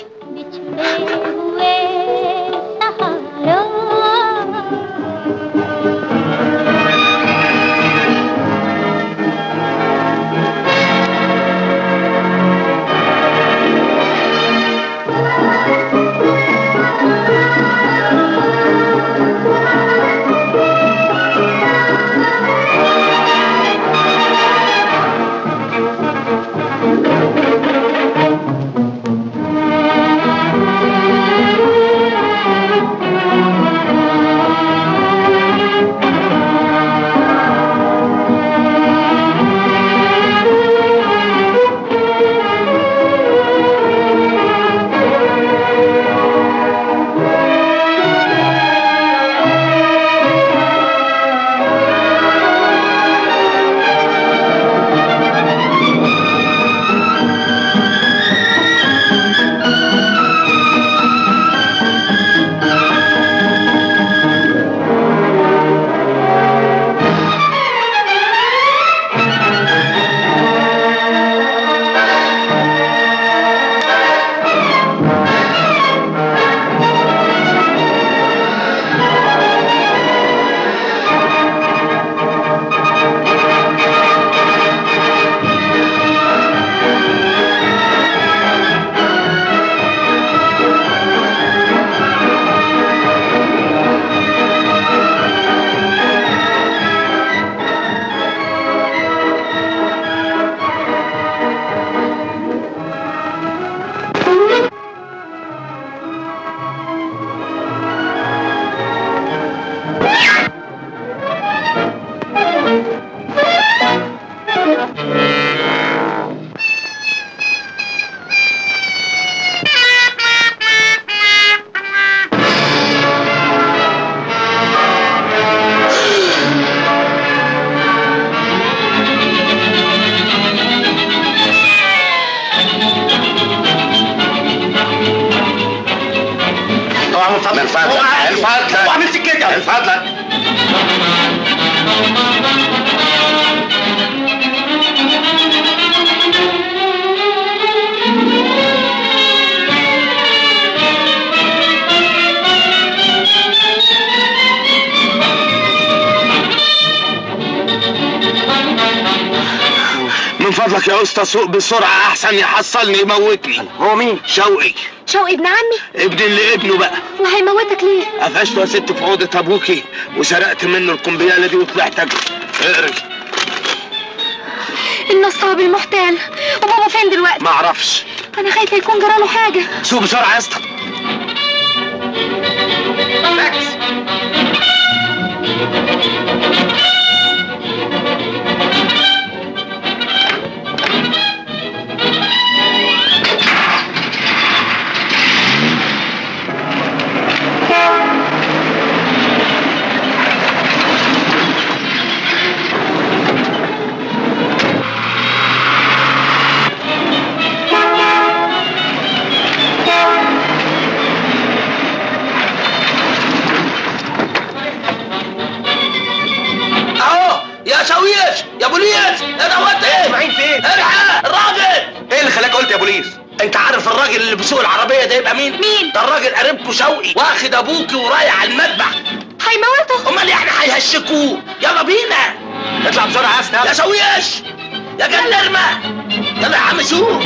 C: اوعى من فضلك
A: من فضلك من فضلك
C: اوعى من سكتك
A: من فضلك من فضلك يا اسطى سوق بسرعه احسن يحصلني يموتني
C: هو مين؟
A: شوقي
E: شوقي ابن عمي
A: ابن اللي ابنه بقى
E: وهيموتك ليه
A: قفشته يا ست في اوضه ابوكي وسرقت منه القنبياله دي وطلعت اجري اقري
E: النصاب المحتال وبابا فين دلوقتي
A: ما اعرفش
E: انا خايفه يكون جراله حاجه
C: سوق بسرعه يا اسطى
A: اهو يا شويش يا بوليس يا دوت ايه
D: معين فين؟
A: الحق الراجل
D: ايه اللي خلاك قلت يا بوليس
A: انت عارف الراجل اللي بيسوق العربيه ده يبقى مين
E: مين؟
A: ده الراجل قريبته شوقي واخد ابوكي ورايح على المذبح
E: هيموته
A: امال يعني هيهشكوه يلا بينا
D: اطلع بسرعه يا اسطى
A: يا شويش يا جنرمه يلا يا عم شوف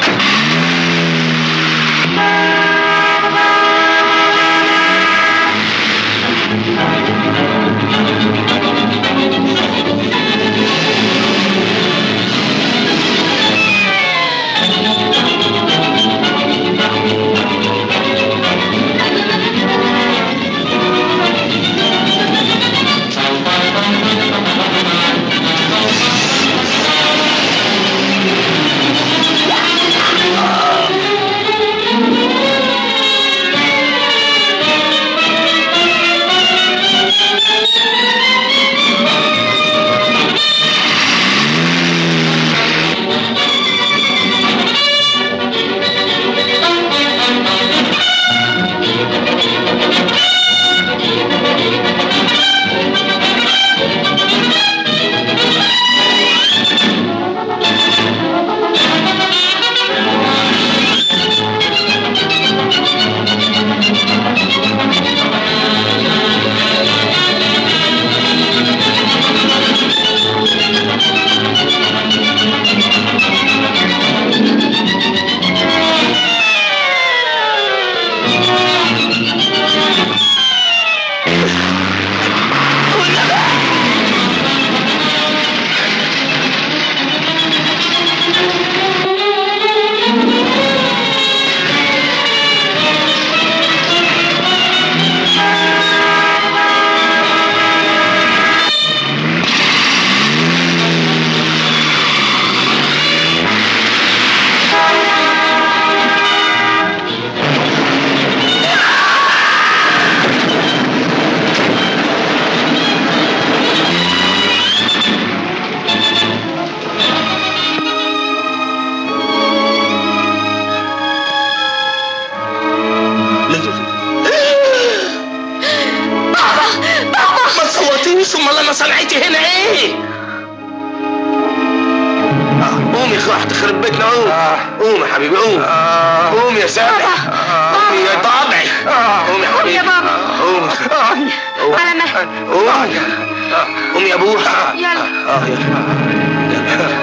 A: صح تخرب بيتنا قوم قوم يا حبيبي قوم قوم يا سامح قوم يا طبعي قوم يا حبيبي
E: يا بابا.
A: قوم قوم.
E: على مهلك
A: قوم قوم يا ابوها
E: يلا
A: اه يلا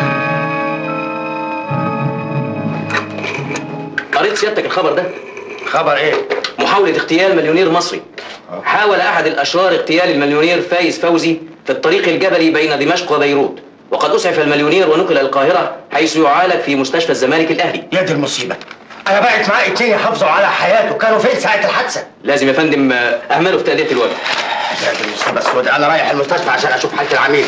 K: قريت سيادتك الخبر ده
C: خبر ايه؟
K: محاولة اغتيال مليونير مصري حاول أحد الأشرار اغتيال المليونير فايز فوزي في الطريق الجبلي بين دمشق وبيروت وقد أسعف المليونير ونقل إلى القاهرة حيث يعالج في مستشفى الزمالك الأهلي
C: يا دي المصيبه انا بقت معايا اتنين يحافظوا على حياته كانوا فين ساعه الحادثه
K: لازم يا فندم آه، أهمله في تأدية الواجب
C: يا دي المصيبه السوداء انا رايح المستشفى عشان اشوف حاله العميل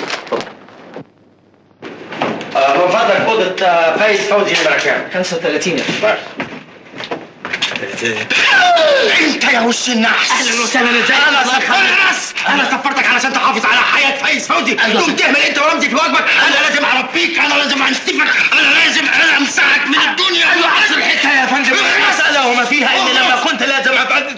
C: آه، من فضلك اوضه آه، فايز فوزي نمره كام؟
K: 35 يا فندم
C: انت يا وش النحس اهلا وسهلا ازيك انا سفرت انا سفرتك علشان تحافظ على حياه فايز فوزي تقوم تعمل انت ورمزي في واجبك انا لازم اربيك انا لازم انسفك انا لازم انا امسحك من الدنيا ايوه عكس الحكايه يا فندم المساله وما فيها اني لما كنت لازم افعل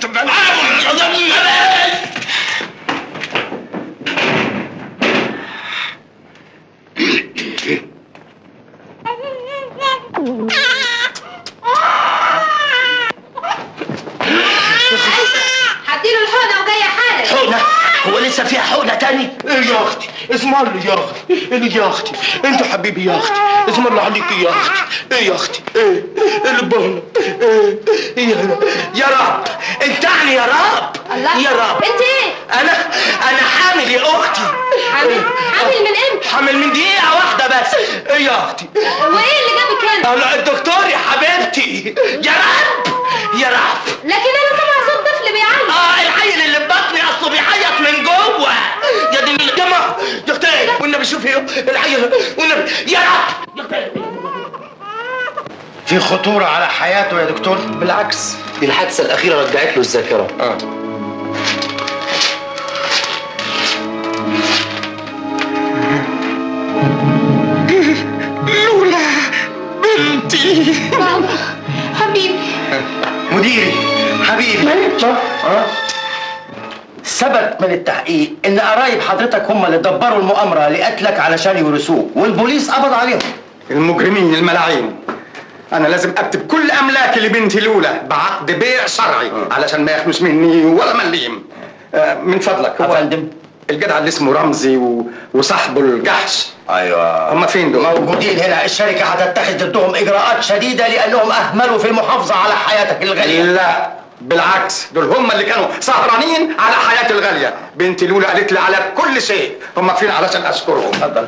H: هديله الحقنة وجاية حالا
C: حقنه هو لسه فيها حقنه تاني ايه يا اختي اسم الله يا اختي ايه يا اختي انت حبيبي يا اختي اسم الله عليكي يا اختي ايه يا اختي ايه ايه اللي بهنا ايه ايه يا يا رب انتعني يا رب
H: الله
C: يا رب
H: انت ايه؟
C: انا انا حامل يا اختي
H: حامل حامل من امتى؟
C: حامل من دقيقه واحده بس ايه يا اختي
H: وايه اللي جابك هنا؟
C: الله الدكتور يا حبيبتي يا رب يا رب
H: لكن انا سامع صوت طفل بيعيط
C: اه العيل اللي في بطني اصله بيعيط من جوه يا دي النيل. يا ما يا اختي والنبي شوفي العيل والنبي يا رب يا اختي في خطورة على حياته يا دكتور؟
K: بالعكس دي الحادثة الأخيرة رجعت له الذاكرة
C: اه لولا بنتي
H: بابا حبيبي
C: مديري حبيبي اه ثبت من التحقيق ان قرايب حضرتك هم اللي دبروا المؤامره لقتلك علشان يورثوك والبوليس قبض عليهم
F: المجرمين الملاعين انا لازم اكتب كل املاكي لبنتي الاولى بعقد بيع شرعي علشان ما ياخدوش مني ولا مليم آه، من فضلك هو
C: افندم
F: الجدع اللي اسمه رمزي و... وصاحبه الجحش
C: ايوه
F: هم فين دول؟
C: موجودين هنا الشركه هتتخذ ضدهم اجراءات شديده لانهم اهملوا في المحافظه على حياتك الغاليه
F: لا بالعكس دول هم اللي كانوا سهرانين على حياتي الغاليه بنتي الاولى قالت لي على كل شيء هم فين علشان اشكرهم اتفضل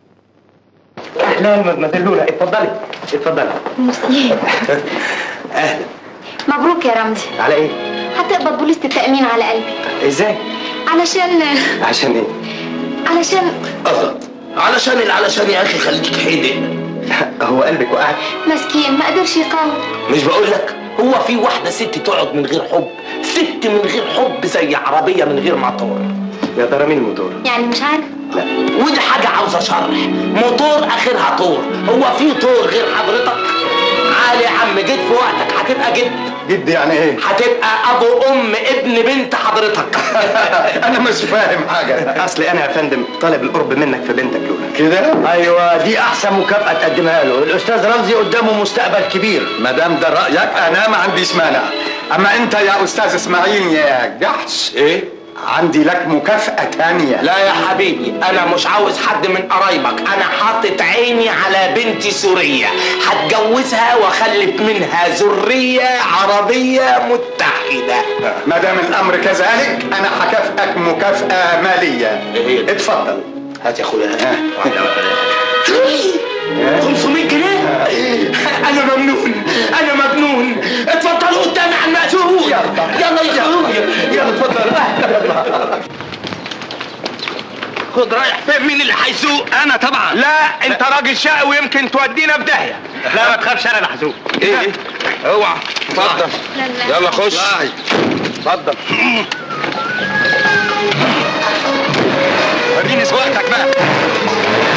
C: اهلا مدام لولا اتفضلي اتفضلي
E: ميرسي
C: اهلا
E: مبروك يا رمزي
C: على ايه؟
E: هتقبض بوليسة التأمين على قلبي
C: ازاي؟
E: علشان
F: عشان ايه؟
E: علشان
A: قصد علشان علشان يا اخي خليك حيدق
F: هو قلبك وقعت
E: مسكين ما قدرش يقاوم
A: مش بقول لك هو في واحده ست تقعد من غير حب ست من غير حب زي عربيه من غير موتور
F: يا ترى مين الموتور؟
E: يعني مش عارف
A: ودي حاجه عاوزه شرح موتور اخرها طور هو في طور غير حضرتك عالي يا عم جيت في وقتك هتبقى جد
F: جد يعني ايه؟
A: هتبقى ابو ام ابن بنت حضرتك
F: انا مش فاهم حاجه اصل انا يا فندم طالب القرب منك في بنتك لولا
C: كده؟ ايوه دي احسن مكافاه تقدمها له الاستاذ رمزي قدامه مستقبل كبير
F: ما دام ده رايك انا ما عنديش مانع اما انت يا استاذ اسماعيل يا جحش
A: ايه
F: عندي لك مكافاه تانية
A: لا يا حبيبي انا مش عاوز حد من قرايبك انا حاطط عيني على بنتي سورية هتجوزها واخلف منها ذرية عربية متحدة
F: ما دام الامر كذلك انا هكافئك مكافاه ماليه
A: إيه؟
F: اتفضل
A: هات يا اخويا واحدة واحدة 500 جنيه انا ممنون انا مجنون اتفضلوا قدامي على المأذون يلا يا اخويا يلا اتفضل خد رايح فين مين اللي هيسوق
F: انا طبعا
A: لا انت راجل شقي ويمكن تودينا في داهيه
F: لا ما تخافش انا اللي هسوق
A: ايه ايه اوعى اتفضل يلا خش
F: اتفضل وريني سواقتك بقى